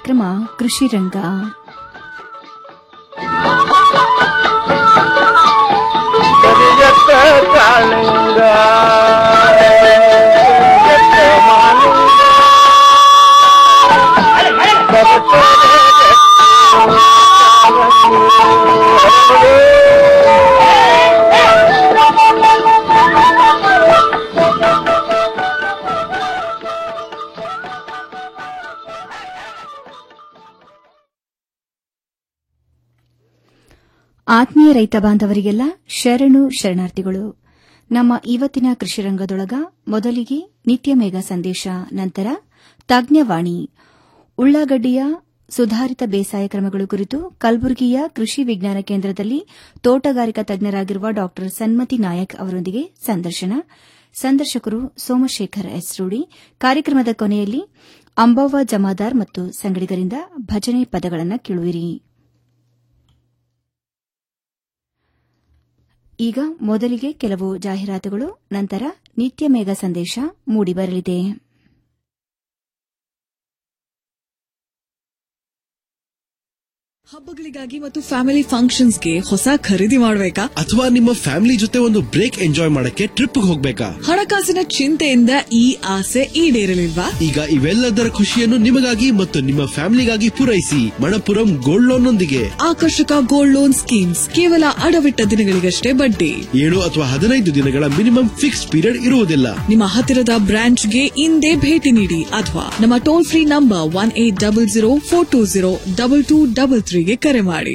ಕಾರ್ಯಕ್ರಮ ಕೃಷಿ ರಂಗ ಕರಿಯತ್ತ ಕಾಳಿಂಗ ಕರಿಯತ್ತ ಮಾಲಿಂಗ ಆತ್ಮೀಯ ರೈತ ಬಾಂಧವರಿಗೆಲ್ಲ ಶರಣು ಶರಣಾರ್ಥಿಗಳು ನಮ್ಮ ಇವತ್ತಿನ ಕೃಷಿ ರಂಗದೊಳಗ ಮೊದಲಿಗೆ ನಿತ್ಯ ಮೇಘ ಸಂದೇಶ ನಂತರ ತಜ್ಞವಾಣಿ ಉಳ್ಳಾಗಡ್ಡಿಯ ಸುಧಾರಿತ ಬೇಸಾಯ ಕ್ರಮಗಳು ಕುರಿತು ಕಲಬುರಗಿಯ ಕೃಷಿ ವಿಜ್ಞಾನ ಕೇಂದ್ರದಲ್ಲಿ ತೋಟಗಾರಿಕಾ ತಜ್ಞರಾಗಿರುವ ಡಾ ಸನ್ಮತಿ ನಾಯಕ್ ಅವರೊಂದಿಗೆ ಸಂದರ್ಶನ ಸಂದರ್ಶಕರು ಸೋಮಶೇಖರ್ ಎಸ್ ರೂಡಿ ಕಾರ್ಯಕ್ರಮದ ಕೊನೆಯಲ್ಲಿ ಅಂಬವ್ವ ಜಮಾದಾರ್ ಮತ್ತು ಸಂಗಡಿಗರಿಂದ ಭಜನೆ ಪದಗಳನ್ನು ಕೇಳುವಿರಿ ಈಗ ಮೊದಲಿಗೆ ಕೆಲವು ಜಾಹೀರಾತುಗಳು ನಂತರ ನಿತ್ಯ ಮೇಘ ಸಂದೇಶ ಮೂಡಿಬರಲಿದೆ ಹಬ್ಬಗಳಿಗಾಗಿ ಮತ್ತು ಫ್ಯಾಮಿಲಿ ಫಂಕ್ಷನ್ಸ್ಗೆ ಹೊಸ ಖರೀದಿ ಮಾಡಬೇಕಾ ಅಥವಾ ನಿಮ್ಮ ಫ್ಯಾಮಿಲಿ ಜೊತೆ ಒಂದು ಬ್ರೇಕ್ ಎಂಜಾಯ್ ಮಾಡಕ್ಕೆ ಟ್ರಿಪ್ ಹೋಗ್ಬೇಕಾ ಹಣಕಾಸಿನ ಚಿಂತೆಯಿಂದ ಈ ಆಸೆ ಈಡೇರಲಿಲ್ವಾ ಈಗ ಇವೆಲ್ಲದರ ಖುಷಿಯನ್ನು ನಿಮಗಾಗಿ ಮತ್ತು ನಿಮ್ಮ ಫ್ಯಾಮಿಲಿಗಾಗಿ ಪೂರೈಸಿ ಮಣಪುರಂ ಗೋಲ್ಡ್ ಲೋನ್ ನೊಂದಿಗೆ ಆಕರ್ಷಕ ಗೋಲ್ಡ್ ಲೋನ್ ಸ್ಕೀಮ್ಸ್ ಕೇವಲ ಅಡವಿಟ್ಟ ದಿನಗಳಿಗಷ್ಟೇ ಬಡ್ಡಿ ಏಳು ಅಥವಾ ಹದಿನೈದು ದಿನಗಳ ಮಿನಿಮಮ್ ಫಿಕ್ಸ್ ಪೀರಿಯಡ್ ಇರುವುದಿಲ್ಲ ನಿಮ್ಮ ಹತ್ತಿರದ ಬ್ರಾಂಚ್ಗೆ ಇಂದೇ ಭೇಟಿ ನೀಡಿ ಅಥವಾ ನಮ್ಮ toll free number one eight double zero four two zero double two double ತ್ರೀಗೆ ಕರೆ ಮಾಡಿ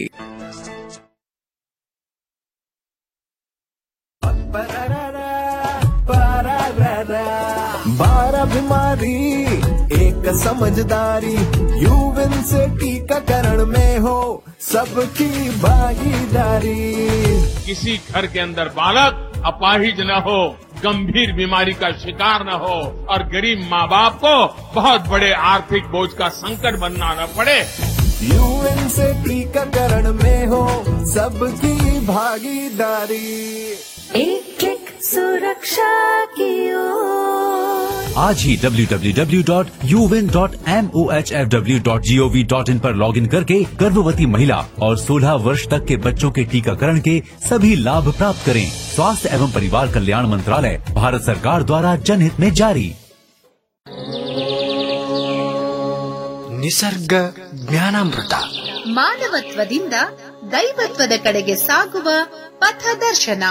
बारह बीमारी एक समझदारी यूविन से टीकाकरण में हो सबकी भागीदारी किसी घर के अंदर बालक अपाहिज न हो गंभीर बीमारी का शिकार न हो और गरीब माँ बाप को बहुत बड़े आर्थिक बोझ का संकट बनना न पड़े यूएन से टीकाकरण में हो सबकी भागीदारी एक क्लिक सुरक्षा की ओर आज ही www.un.mohfw.gov.in पर लॉगिन करके गर्भवती महिला और 16 वर्ष तक के बच्चों के टीकाकरण के सभी लाभ प्राप्त करें स्वास्थ्य एवं परिवार कल्याण मंत्रालय भारत सरकार द्वारा जनहित में जारी ನಿಸರ್ಗ ಜ್ಞಾನಾಮೃತ ಮಾನವತ್ವದಿಂದ ದೈವತ್ವದ ಕಡೆಗೆ ಸಾಗುವ ಪಥದರ್ಶನ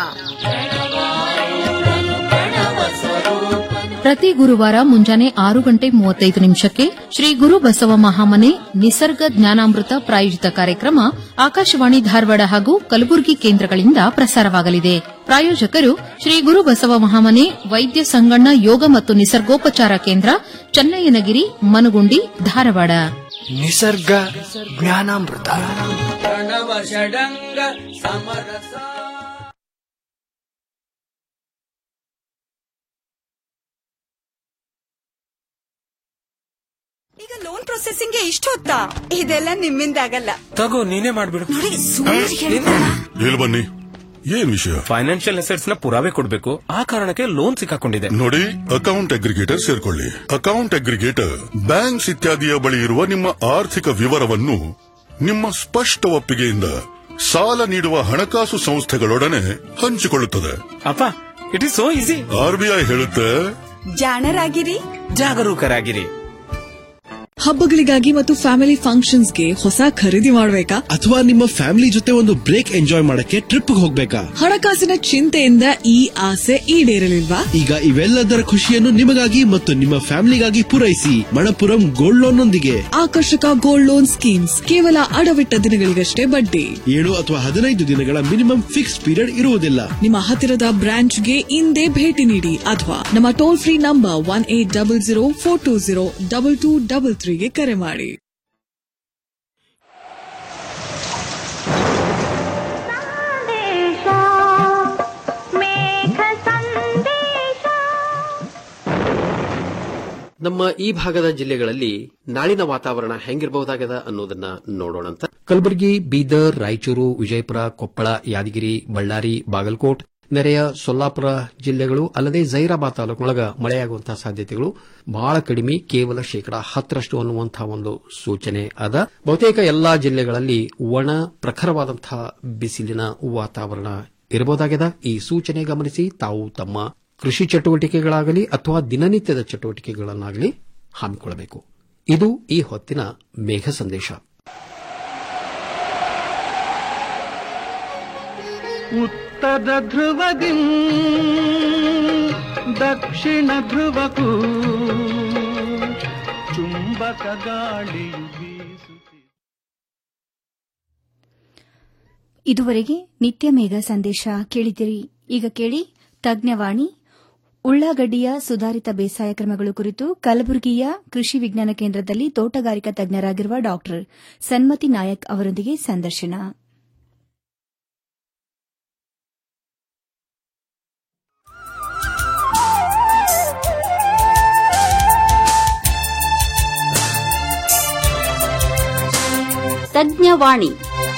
ಪ್ರತಿ ಗುರುವಾರ ಮುಂಜಾನೆ ಆರು ಗಂಟೆ ಮೂವತ್ತೈದು ನಿಮಿಷಕ್ಕೆ ಶ್ರೀ ಗುರು ಬಸವ ಮಹಾಮನೆ ನಿಸರ್ಗ ಜ್ಞಾನಾಮೃತ ಪ್ರಾಯೋಜಿತ ಕಾರ್ಯಕ್ರಮ ಆಕಾಶವಾಣಿ ಧಾರವಾಡ ಹಾಗೂ ಕಲಬುರಗಿ ಕೇಂದ್ರಗಳಿಂದ ಪ್ರಸಾರವಾಗಲಿದೆ ಪ್ರಾಯೋಜಕರು ಶ್ರೀ ಗುರು ಬಸವ ಮಹಾಮನೆ ವೈದ್ಯ ಸಂಗಣ್ಣ ಯೋಗ ಮತ್ತು ನಿಸರ್ಗೋಪಚಾರ ಕೇಂದ್ರ ಚನ್ನಯ್ಯನಗಿರಿ ಮನಗುಂಡಿ ಧಾರವಾಡ ನಿಸರ್ಗ ಜ್ಞಾನಾಮೃತ ಈಗ ಲೋನ್ ಪ್ರೊಸೆಸಿಂಗ್ ಗೆ ಇಷ್ಟು ಹೊತ್ತಾ ಇದೆಲ್ಲ ನಿಮ್ಮಿಂದ ಆಗಲ್ಲ ತಗೋ ನೀನೇ ಮಾಡ್ಬಿಡು ನೋಡಿ ಸುಮ್ಮನೆ ಹೇಳ್ತಾರ ಹೇಳಿ ಬನ್ನಿ ಏನ್ ವಿಷಯ ಫೈನಾನ್ಷಿಯಲ್ ಅಸೆಟ್ಸ್ ನ ಪುರಾವೆ ಕೊಡ್ಬೇಕು ಆ ಕಾರಣಕ್ಕೆ ಲೋನ್ ಸಿಕ್ಕಾಕೊಂಡಿದೆ ನೋಡಿ ಅಕೌಂಟ್ ಅಗ್ರಿಗೇಟರ್ ಸೇರ್ಕೊಳ್ಳಿ ಅಕೌಂಟ್ ಅಗ್ರಿಗೇಟರ್ ಬ್ಯಾಂಕ್ಸ್ ಇತ್ಯಾದಿಯ ಬಳಿ ಇರುವ ನಿಮ್ಮ ಆರ್ಥಿಕ ವಿವರವನ್ನು ನಿಮ್ಮ ಸ್ಪಷ್ಟ ಒಪ್ಪಿಗೆಯಿಂದ ಸಾಲ ನೀಡುವ ಹಣಕಾಸು ಸಂಸ್ಥೆಗಳೊಡನೆ ಹಂಚಿಕೊಳ್ಳುತ್ತದೆ ಅಪ್ಪ it is so easy RBI ಹೇಳುತ್ತೆ ಜಾಣರಾಗಿರಿ ಜಾಗರೂಕರಾಗಿರಿ ಹಬ್ಬಗಳಿಗಾಗಿ ಮತ್ತು ಫ್ಯಾಮಿಲಿ ಫಂಕ್ಷನ್ಸ್ಗೆ ಹೊಸ ಖರೀದಿ ಮಾಡಬೇಕಾ ಅಥವಾ ನಿಮ್ಮ ಫ್ಯಾಮಿಲಿ ಜೊತೆ ಒಂದು ಬ್ರೇಕ್ ಎಂಜಾಯ್ ಮಾಡಕ್ಕೆ ಟ್ರಿಪ್ ಹೋಗ್ಬೇಕಾ ಹಣಕಾಸಿನ ಚಿಂತೆಯಿಂದ ಈ ಆಸೆ ಈಡೇರಲಿಲ್ವಾ ಈಗ ಇವೆಲ್ಲದರ ಖುಷಿಯನ್ನು ನಿಮಗಾಗಿ ಮತ್ತು ನಿಮ್ಮ ಫ್ಯಾಮಿಲಿಗಾಗಿ ಪೂರೈಸಿ ಮಣಪುರಂ ಗೋಲ್ಡ್ ಲೋನ್ ನೊಂದಿಗೆ ಆಕರ್ಷಕ ಗೋಲ್ಡ್ ಲೋನ್ ಸ್ಕೀಮ್ಸ್ ಕೇವಲ ಅಡವಿಟ್ಟ ದಿನಗಳಿಗಷ್ಟೇ ಬಡ್ಡಿ ಏಳು ಅಥವಾ ಹದಿನೈದು ದಿನಗಳ ಮಿನಿಮಮ್ ಫಿಕ್ಸ್ ಪೀರಿಯಡ್ ಇರುವುದಿಲ್ಲ ನಿಮ್ಮ ಹತ್ತಿರದ ಬ್ರಾಂಚ್ಗೆ ಇಂದೇ ಭೇಟಿ ನೀಡಿ ಅಥವಾ ನಮ್ಮ toll free number one eight double zero four two zero double two double ತ್ರೀಗೆ ಕರೆ ಮಾಡಿ ನಮ್ಮ ಈ ಭಾಗದ ಜಿಲ್ಲೆಗಳಲ್ಲಿ ನಾಳಿನ ವಾತಾವರಣ ಹೆಂಗಿರಬಹುದಾಗದ ಅನ್ನೋದನ್ನ ನೋಡೋಣಂತ ಕಲಬುರಗಿ ಬೀದರ್ ರಾಯಚೂರು ವಿಜಯಪುರ ಕೊಪ್ಪಳ ಯಾದಗಿರಿ ಬಳ್ಳಾರಿ ಬಾಗಲಕೋಟ್ ನೆರೆಯ ಸೊಲ್ಲಾಪುರ ಜಿಲ್ಲೆಗಳು ಅಲ್ಲದೆ ಜೈರಾಬಾದ್ ತಾಲೂಕಿನೊಳಗ ಮಳೆಯಾಗುವಂತಹ ಸಾಧ್ಯತೆಗಳು ಬಹಳ ಕಡಿಮೆ ಕೇವಲ ಶೇಕಡಾ ಹತ್ತರಷ್ಟು ಅನ್ನುವಂತಹ ಒಂದು ಸೂಚನೆ ಅದ ಬಹುತೇಕ ಎಲ್ಲಾ ಜಿಲ್ಲೆಗಳಲ್ಲಿ ಒಣ ಪ್ರಖರವಾದಂತಹ ಬಿಸಿಲಿನ ವಾತಾವರಣ ಇರಬಹುದಾಗಿದೆ ಈ ಸೂಚನೆ ಗಮನಿಸಿ ತಾವು ತಮ್ಮ ಕೃಷಿ ಚಟುವಟಿಕೆಗಳಾಗಲಿ ಅಥವಾ ದಿನನಿತ್ಯದ ಚಟುವಟಿಕೆಗಳನ್ನಾಗಲಿ ಹಮ್ಮಿಕೊಳ್ಳಬೇಕು ಇದು ಈ ಹೊತ್ತಿನ ಮೇಘ ಸಂದೇಶ ಉತ್ತರ ಧ್ರುವದಿ ದಕ್ಷಿಣ ಧ್ರುವಕ್ಕೂ ಚುಂಬಕ ಗಾಳಿಯು ಬೀಸುತ್ತಿದೆ ಇದುವರೆಗೆ ನಿತ್ಯ ಮೇಘ ಸಂದೇಶ ಕೇಳಿದಿರಿ ಈಗ ಕೇಳಿ ತಜ್ಞವಾಣಿ ಉಳ್ಳಾಗಡ್ಡಿಯ ಸುಧಾರಿತ ಬೇಸಾಯ ಕ್ರಮಗಳು ಕುರಿತು ಕಲಬುರಗಿಯ ಕೃಷಿ ವಿಜ್ಞಾನ ಕೇಂದ್ರದಲ್ಲಿ ತೋಟಗಾರಿಕಾ ತಜ್ಞರಾಗಿರುವ ಡಾ ಸನ್ಮತಿ ನಾಯಕ್ ಅವರೊಂದಿಗೆ ಸಂದರ್ಶನ ತಜ್ಞವಾಣಿ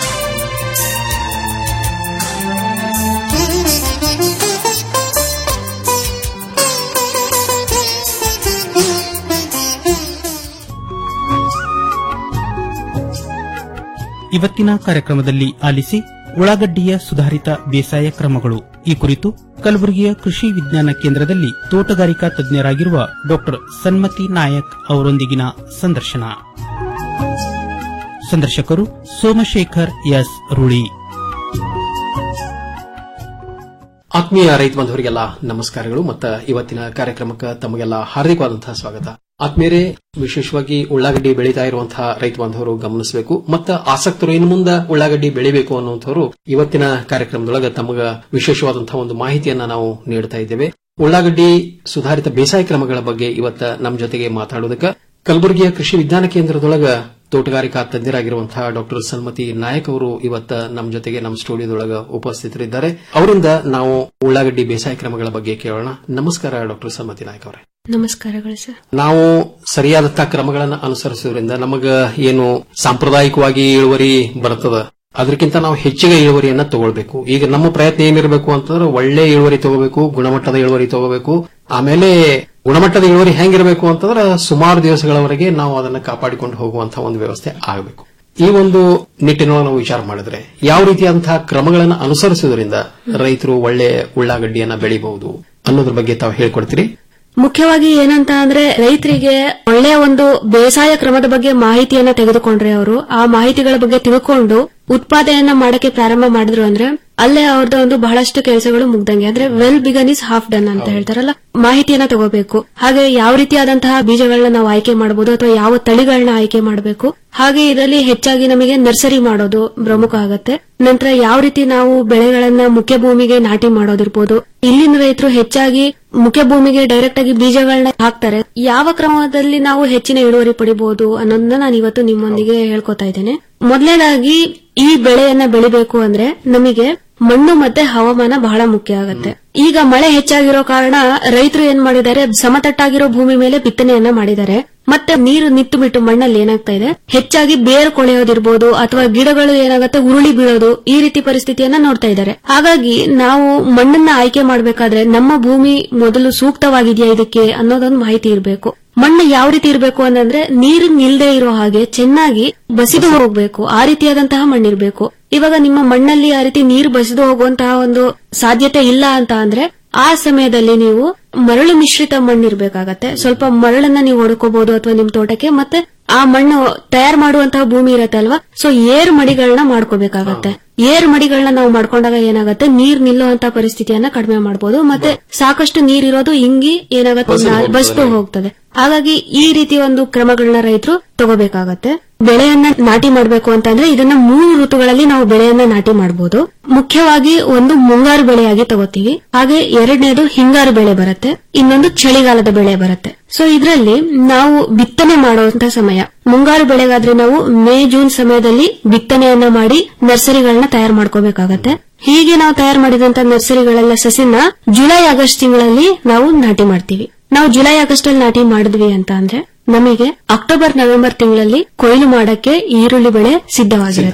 ಇವತ್ತಿನ ಕಾರ್ಯಕ್ರಮದಲ್ಲಿ ಆಲಿಸಿ ಉಳ್ಳಾಗಡ್ಡಿಯ ಸುಧಾರಿತ ಬೇಸಾಯ ಕ್ರಮಗಳು ಈ ಕುರಿತು ಕಲಬುರಗಿಯ ಕೃಷಿ ವಿಜ್ಞಾನ ಕೇಂದ್ರದಲ್ಲಿ ತೋಟಗಾರಿಕಾ ತಜ್ಞರಾಗಿರುವ ಡಾ ಸನ್ಮತಿ ನಾಯಕ್ ಅವರೊಂದಿಗಿನ ಸಂದರ್ಶನ ಸಂದರ್ಶಕರು ಸೋಮಶೇಖರ್ ಎಸ್ ರೂಳಿ ಆತ್ಮೀಯ ರೈತ ಬಂಧುವರಿಗೆಲ್ಲ ನಮಸ್ಕಾರಗಳು ಮತ್ತು ಇವತ್ತಿನ ಕಾರ್ಯಕ್ರಮಕ್ಕೆ ತಮಗೆಲ್ಲ ಹಾರ್ದಿಕವಾದಂತಹ ಸ್ವಾಗತ ಆತ್ಮೀಯರೇ ವಿಶೇಷವಾಗಿ ಉಳ್ಳಾಗಡ್ಡಿ ಬೆಳೀತಾ ಇರುವಂತಹ ರೈತ ಬಾಂಧವರು ಗಮನಿಸಬೇಕು ಮತ್ತು ಆಸಕ್ತರು ಇನ್ನು ಮುಂದೆ ಉಳ್ಳಾಗಡ್ಡಿ ಬೆಳಿಬೇಕು ಅನ್ನುವಂಥವರು ಇವತ್ತಿನ ಕಾರ್ಯಕ್ರಮದೊಳಗೆ ತಮಗ ವಿಶೇಷವಾದಂತಹ ಒಂದು ಮಾಹಿತಿಯನ್ನ ನಾವು ನೀಡ್ತಾ ಇದ್ದೇವೆ ಉಳ್ಳಾಗಡ್ಡಿ ಸುಧಾರಿತ ಬೇಸಾಯ ಕ್ರಮಗಳ ಬಗ್ಗೆ ಇವತ್ತ ನಮ್ಮ ಜೊತೆಗೆ ಮಾತಾಡುವುದಕ್ಕೆ ಕಲಬುರಗಿಯ ಕೃಷಿ ವಿಜ್ಞಾನ ಕೇಂದ್ರದೊಳಗ ತೋಟಗಾರಿಕಾ ತಜ್ಞರಾಗಿರುವಂತಹ ಡಾಕ್ಟರ್ ಸನ್ಮತಿ ನಾಯಕ್ ಅವರು ಇವತ್ತ ನಮ್ಮ ಜೊತೆಗೆ ನಮ್ಮ ಸ್ಟುಡಿಯೋದೊಳಗ ಉಪಸ್ಥಿತರಿದ್ದಾರೆ ಅವರಿಂದ ನಾವು ಉಳ್ಳಾಗಡ್ಡಿ ಬೇಸಾಯ ಕ್ರಮಗಳ ಬಗ್ಗೆ ಕೇಳೋಣ ನಮಸ್ಕಾರ ಡಾಕ್ಟರ್ ಸನ್ಮತಿ ನಾಯಕ್ ಅವರೇ ನಮಸ್ಕಾರಗಳು ಸರ್ ನಾವು ಸರಿಯಾದಂತಹ ಕ್ರಮಗಳನ್ನು ಅನುಸರಿಸುವುದರಿಂದ ನಮಗ ಏನು ಸಾಂಪ್ರದಾಯಿಕವಾಗಿ ಇಳುವರಿ ಬರ್ತದ ಅದಕ್ಕಿಂತ ನಾವು ಹೆಚ್ಚಿಗೆ ಇಳುವರಿಯನ್ನ ತಗೊಳ್ಬೇಕು ಈಗ ನಮ್ಮ ಪ್ರಯತ್ನ ಏನಿರಬೇಕು ಅಂತಂದ್ರೆ ಒಳ್ಳೆ ಇಳುವರಿ ತಗೋಬೇಕು ಗುಣಮಟ್ಟದ ಇಳುವರಿ ತಗೋಬೇಕು ಆಮೇಲೆ ಗುಣಮಟ್ಟದ ಇಳುವರಿ ಹೆಂಗಿರಬೇಕು ಅಂತಂದ್ರೆ ಸುಮಾರು ದಿವಸಗಳವರೆಗೆ ನಾವು ಅದನ್ನ ಕಾಪಾಡಿಕೊಂಡು ಹೋಗುವಂತಹ ಒಂದು ವ್ಯವಸ್ಥೆ ಆಗಬೇಕು ಈ ಒಂದು ನಿಟ್ಟಿನೊಳಗೆ ನಾವು ವಿಚಾರ ಮಾಡಿದ್ರೆ ಯಾವ ರೀತಿಯಾದಂತಹ ಕ್ರಮಗಳನ್ನು ಅನುಸರಿಸುವುದರಿಂದ ರೈತರು ಒಳ್ಳೆ ಉಳ್ಳಾಗಡ್ಡಿಯನ್ನ ಬೆಳಿಬಹುದು ಅನ್ನೋದ್ರ ಬಗ್ಗೆ ತಾವು ಹೇಳ್ಕೊಡ್ತೀರಿ ಮುಖ್ಯವಾಗಿ ಏನಂತ ಅಂದ್ರೆ ರೈತರಿಗೆ ಒಳ್ಳೆಯ ಒಂದು ಬೇಸಾಯ ಕ್ರಮದ ಬಗ್ಗೆ ಮಾಹಿತಿಯನ್ನ ತೆಗೆದುಕೊಂಡ್ರೆ ಅವರು ಆ ಮಾಹಿತಿಗಳ ಬಗ್ಗೆ ತಿಳ್ಕೊಂಡು ಉತ್ಪಾದನೆಯನ್ನ ಮಾಡಕ್ಕೆ ಪ್ರಾರಂಭ ಮಾಡಿದ್ರು ಅಂದ್ರೆ ಅಲ್ಲೇ ಅವ್ರದ್ದು ಒಂದು ಬಹಳಷ್ಟು ಕೆಲಸಗಳು ಮುಗ್ದಂಗೆ ಅಂದ್ರೆ well begun is half done ಅಂತ ಹೇಳ್ತಾರಲ್ಲ ಮಾಹಿತಿಯನ್ನ ತಗೋಬೇಕು ಹಾಗೆ ಯಾವ ರೀತಿಯಾದಂತಹ ಬೀಜಗಳನ್ನ ನಾವು ಆಯ್ಕೆ ಮಾಡಬಹುದು ಅಥವಾ ಯಾವ ತಳಿಗಳನ್ನ ಆಯ್ಕೆ ಮಾಡಬೇಕು ಹಾಗೆ ಇದರಲ್ಲಿ ಹೆಚ್ಚಾಗಿ ನಮಗೆ ನರ್ಸರಿ ಮಾಡೋದು ಪ್ರಮುಖ ಆಗತ್ತೆ ನಂತರ ಯಾವ ರೀತಿ ನಾವು ಬೆಳೆಗಳನ್ನ ಮುಖ್ಯ ಭೂಮಿಗೆ ನಾಟಿ ಮಾಡೋದಿರ್ಬೋದು ಇಲ್ಲಿನ ರೈತರು ಹೆಚ್ಚಾಗಿ ಮುಖ್ಯ ಭೂಮಿಗೆ ಡೈರೆಕ್ಟ್ ಆಗಿ ಬೀಜಗಳನ್ನ ಹಾಕ್ತಾರೆ ಯಾವ ಕ್ರಮದಲ್ಲಿ ನಾವು ಹೆಚ್ಚಿನ ಇಳುವರಿ ಪಡಿಬಹುದು ಅನ್ನೋದನ್ನ ನಾನು ಇವತ್ತು ನಿಮ್ಮೊಂದಿಗೆ ಹೇಳ್ಕೊತಾ ಇದ್ದೇನೆ ಮೊದಲನೇದಾಗಿ ಈ ಬೆಳೆಯನ್ನ ಬೆಳಿಬೇಕು ಅಂದ್ರೆ ನಮಗೆ ಮಣ್ಣು ಮತ್ತೆ ಹವಾಮಾನ ಬಹಳ ಮುಖ್ಯ ಆಗತ್ತೆ ಈಗ ಮಳೆ ಹೆಚ್ಚಾಗಿರೋ ಕಾರಣ ರೈತರು ಏನ್ ಮಾಡಿದ್ದಾರೆ ಸಮತಟ್ಟಾಗಿರೋ ಭೂಮಿ ಮೇಲೆ ಬಿತ್ತನೆಯನ್ನ ಮಾಡಿದ್ದಾರೆ ಮತ್ತೆ ನೀರು ನಿತ್ತು ಬಿಟ್ಟು ಮಣ್ಣಲ್ಲಿ ಏನಾಗ್ತಾ ಇದೆ ಹೆಚ್ಚಾಗಿ ಬೇರು ಕೊಳೆಯೋದಿರ್ಬೋದು ಅಥವಾ ಗಿಡಗಳು ಏನಾಗುತ್ತೆ ಉರುಳಿ ಬೀಳೋದು ಈ ರೀತಿ ಪರಿಸ್ಥಿತಿಯನ್ನ ನೋಡ್ತಾ ಇದ್ದಾರೆ ಹಾಗಾಗಿ ನಾವು ಮಣ್ಣನ್ನ ಆಯ್ಕೆ ಮಾಡಬೇಕಾದ್ರೆ ನಮ್ಮ ಭೂಮಿ ಮೊದಲು ಸೂಕ್ತವಾಗಿದೆಯಾ ಇದಕ್ಕೆ ಅನ್ನೋದೊಂದು ಮಾಹಿತಿ ಇರಬೇಕು ಮಣ್ಣು ಯಾವ ರೀತಿ ಇರಬೇಕು ಅಂತಂದ್ರೆ ನೀರು ನಿಲ್ದೇ ಇರೋ ಹಾಗೆ ಚೆನ್ನಾಗಿ ಬಸಿದು ಹೋಗ್ಬೇಕು ಆ ರೀತಿಯಾದಂತಹ ಮಣ್ಣಿರ್ಬೇಕು ಇವಾಗ ನಿಮ್ಮ ಮಣ್ಣಲ್ಲಿ ಆ ರೀತಿ ನೀರು ಬಸಿದು ಹೋಗುವಂತಹ ಒಂದು ಸಾಧ್ಯತೆ ಇಲ್ಲ ಅಂತ ಅಂದ್ರೆ ಆ ಸಮಯದಲ್ಲಿ ನೀವು ಮರಳು ಮಿಶ್ರಿತ ಮಣ್ಣು ಇರ್ಬೇಕಾಗತ್ತೆ ಸ್ವಲ್ಪ ಮರಳನ್ನ ನೀವು ಹೊಡ್ಕೋಬಹುದು ಅಥವಾ ನಿಮ್ ತೋಟಕ್ಕೆ ಮತ್ತೆ ಆ ಮಣ್ಣು ತಯಾರು ಮಾಡುವಂತಹ ಭೂಮಿ ಇರತ್ತೆ ಅಲ್ವಾ ಸೊ ಏರ್ ಮಡಿಗಳನ್ನ ಮಾಡ್ಕೋಬೇಕಾಗತ್ತೆ ಏರ್ ಮಡಿಗಳನ್ನ ನಾವು ಮಾಡ್ಕೊಂಡಾಗ ಏನಾಗುತ್ತೆ ನೀರ್ ನಿಲ್ಲುವಂತ ಪರಿಸ್ಥಿತಿಯನ್ನ ಕಡಿಮೆ ಮಾಡಬಹುದು ಮತ್ತೆ ಸಾಕಷ್ಟು ನೀರಿರೋದು ಹಿಂಗಿ ಏನಾಗುತ್ತೆ ಬಸಿದು ಹೋಗ್ತದೆ. ಬಸ್ತು ಹೋಗ್ತದೆ ಹಾಗಾಗಿ ಈ ರೀತಿ ಒಂದು ಕ್ರಮಗಳನ್ನ ರೈತರು ತಗೋಬೇಕಾಗತ್ತೆ ಬೆಳೆಯನ್ನ ನಾಟಿ ಮಾಡಬೇಕು ಅಂತಂದ್ರೆ ಇದನ್ನ ಮೂರು ಋತುಗಳಲ್ಲಿ ನಾವು ಬೆಳೆಯನ್ನ ನಾಟಿ ಮಾಡಬಹುದು ಮುಖ್ಯವಾಗಿ ಒಂದು ಮುಂಗಾರು ಬೆಳೆಯಾಗಿ ತಗೋತೀವಿ ಹಾಗೆ ಎರಡನೇದು ಹಿಂಗಾರು ಬೆಳೆ ಬರುತ್ತೆ ಇನ್ನೊಂದು ಚಳಿಗಾಲದ ಬೆಳೆ ಬರುತ್ತೆ ಸೊ ಇದರಲ್ಲಿ ನಾವು ಬಿತ್ತನೆ ಮಾಡುವಂತ ಸಮಯ ಮುಂಗಾರು ಬೆಳೆಗಾದ್ರೆ ನಾವು ಮೇ ಜೂನ್ ಸಮಯದಲ್ಲಿ ಬಿತ್ತನೆಯನ್ನ ಮಾಡಿ ನರ್ಸರಿಗಳನ್ನ ತಯಾರು ಮಾಡ್ಕೋಬೇಕಾಗತ್ತೆ ಹೀಗೆ ನಾವು ತಯಾರು ಮಾಡಿದಂತ ನರ್ಸರಿಗಳೆಲ್ಲ ಸಸಿನ ಜುಲೈ ಆಗಸ್ಟ್ ತಿಂಗಳಲ್ಲಿ ನಾವು ನಾಟಿ ಮಾಡ್ತೀವಿ ನಾವು ಜುಲೈ ಆಗಸ್ಟ್ ಅಲ್ಲಿ ನಾಟಿ ಮಾಡಿದ್ವಿ ಅಂತ ಅಂದ್ರೆ ನಮಗೆ ಅಕ್ಟೋಬರ್ ನವೆಂಬರ್ ತಿಂಗಳಲ್ಲಿ ಕೊಯ್ಲು ಮಾಡಕ್ಕೆ ಈರುಳ್ಳಿ ಬೆಳೆ ಸಿದ್ಧವಾಗಿರುತ್ತೆ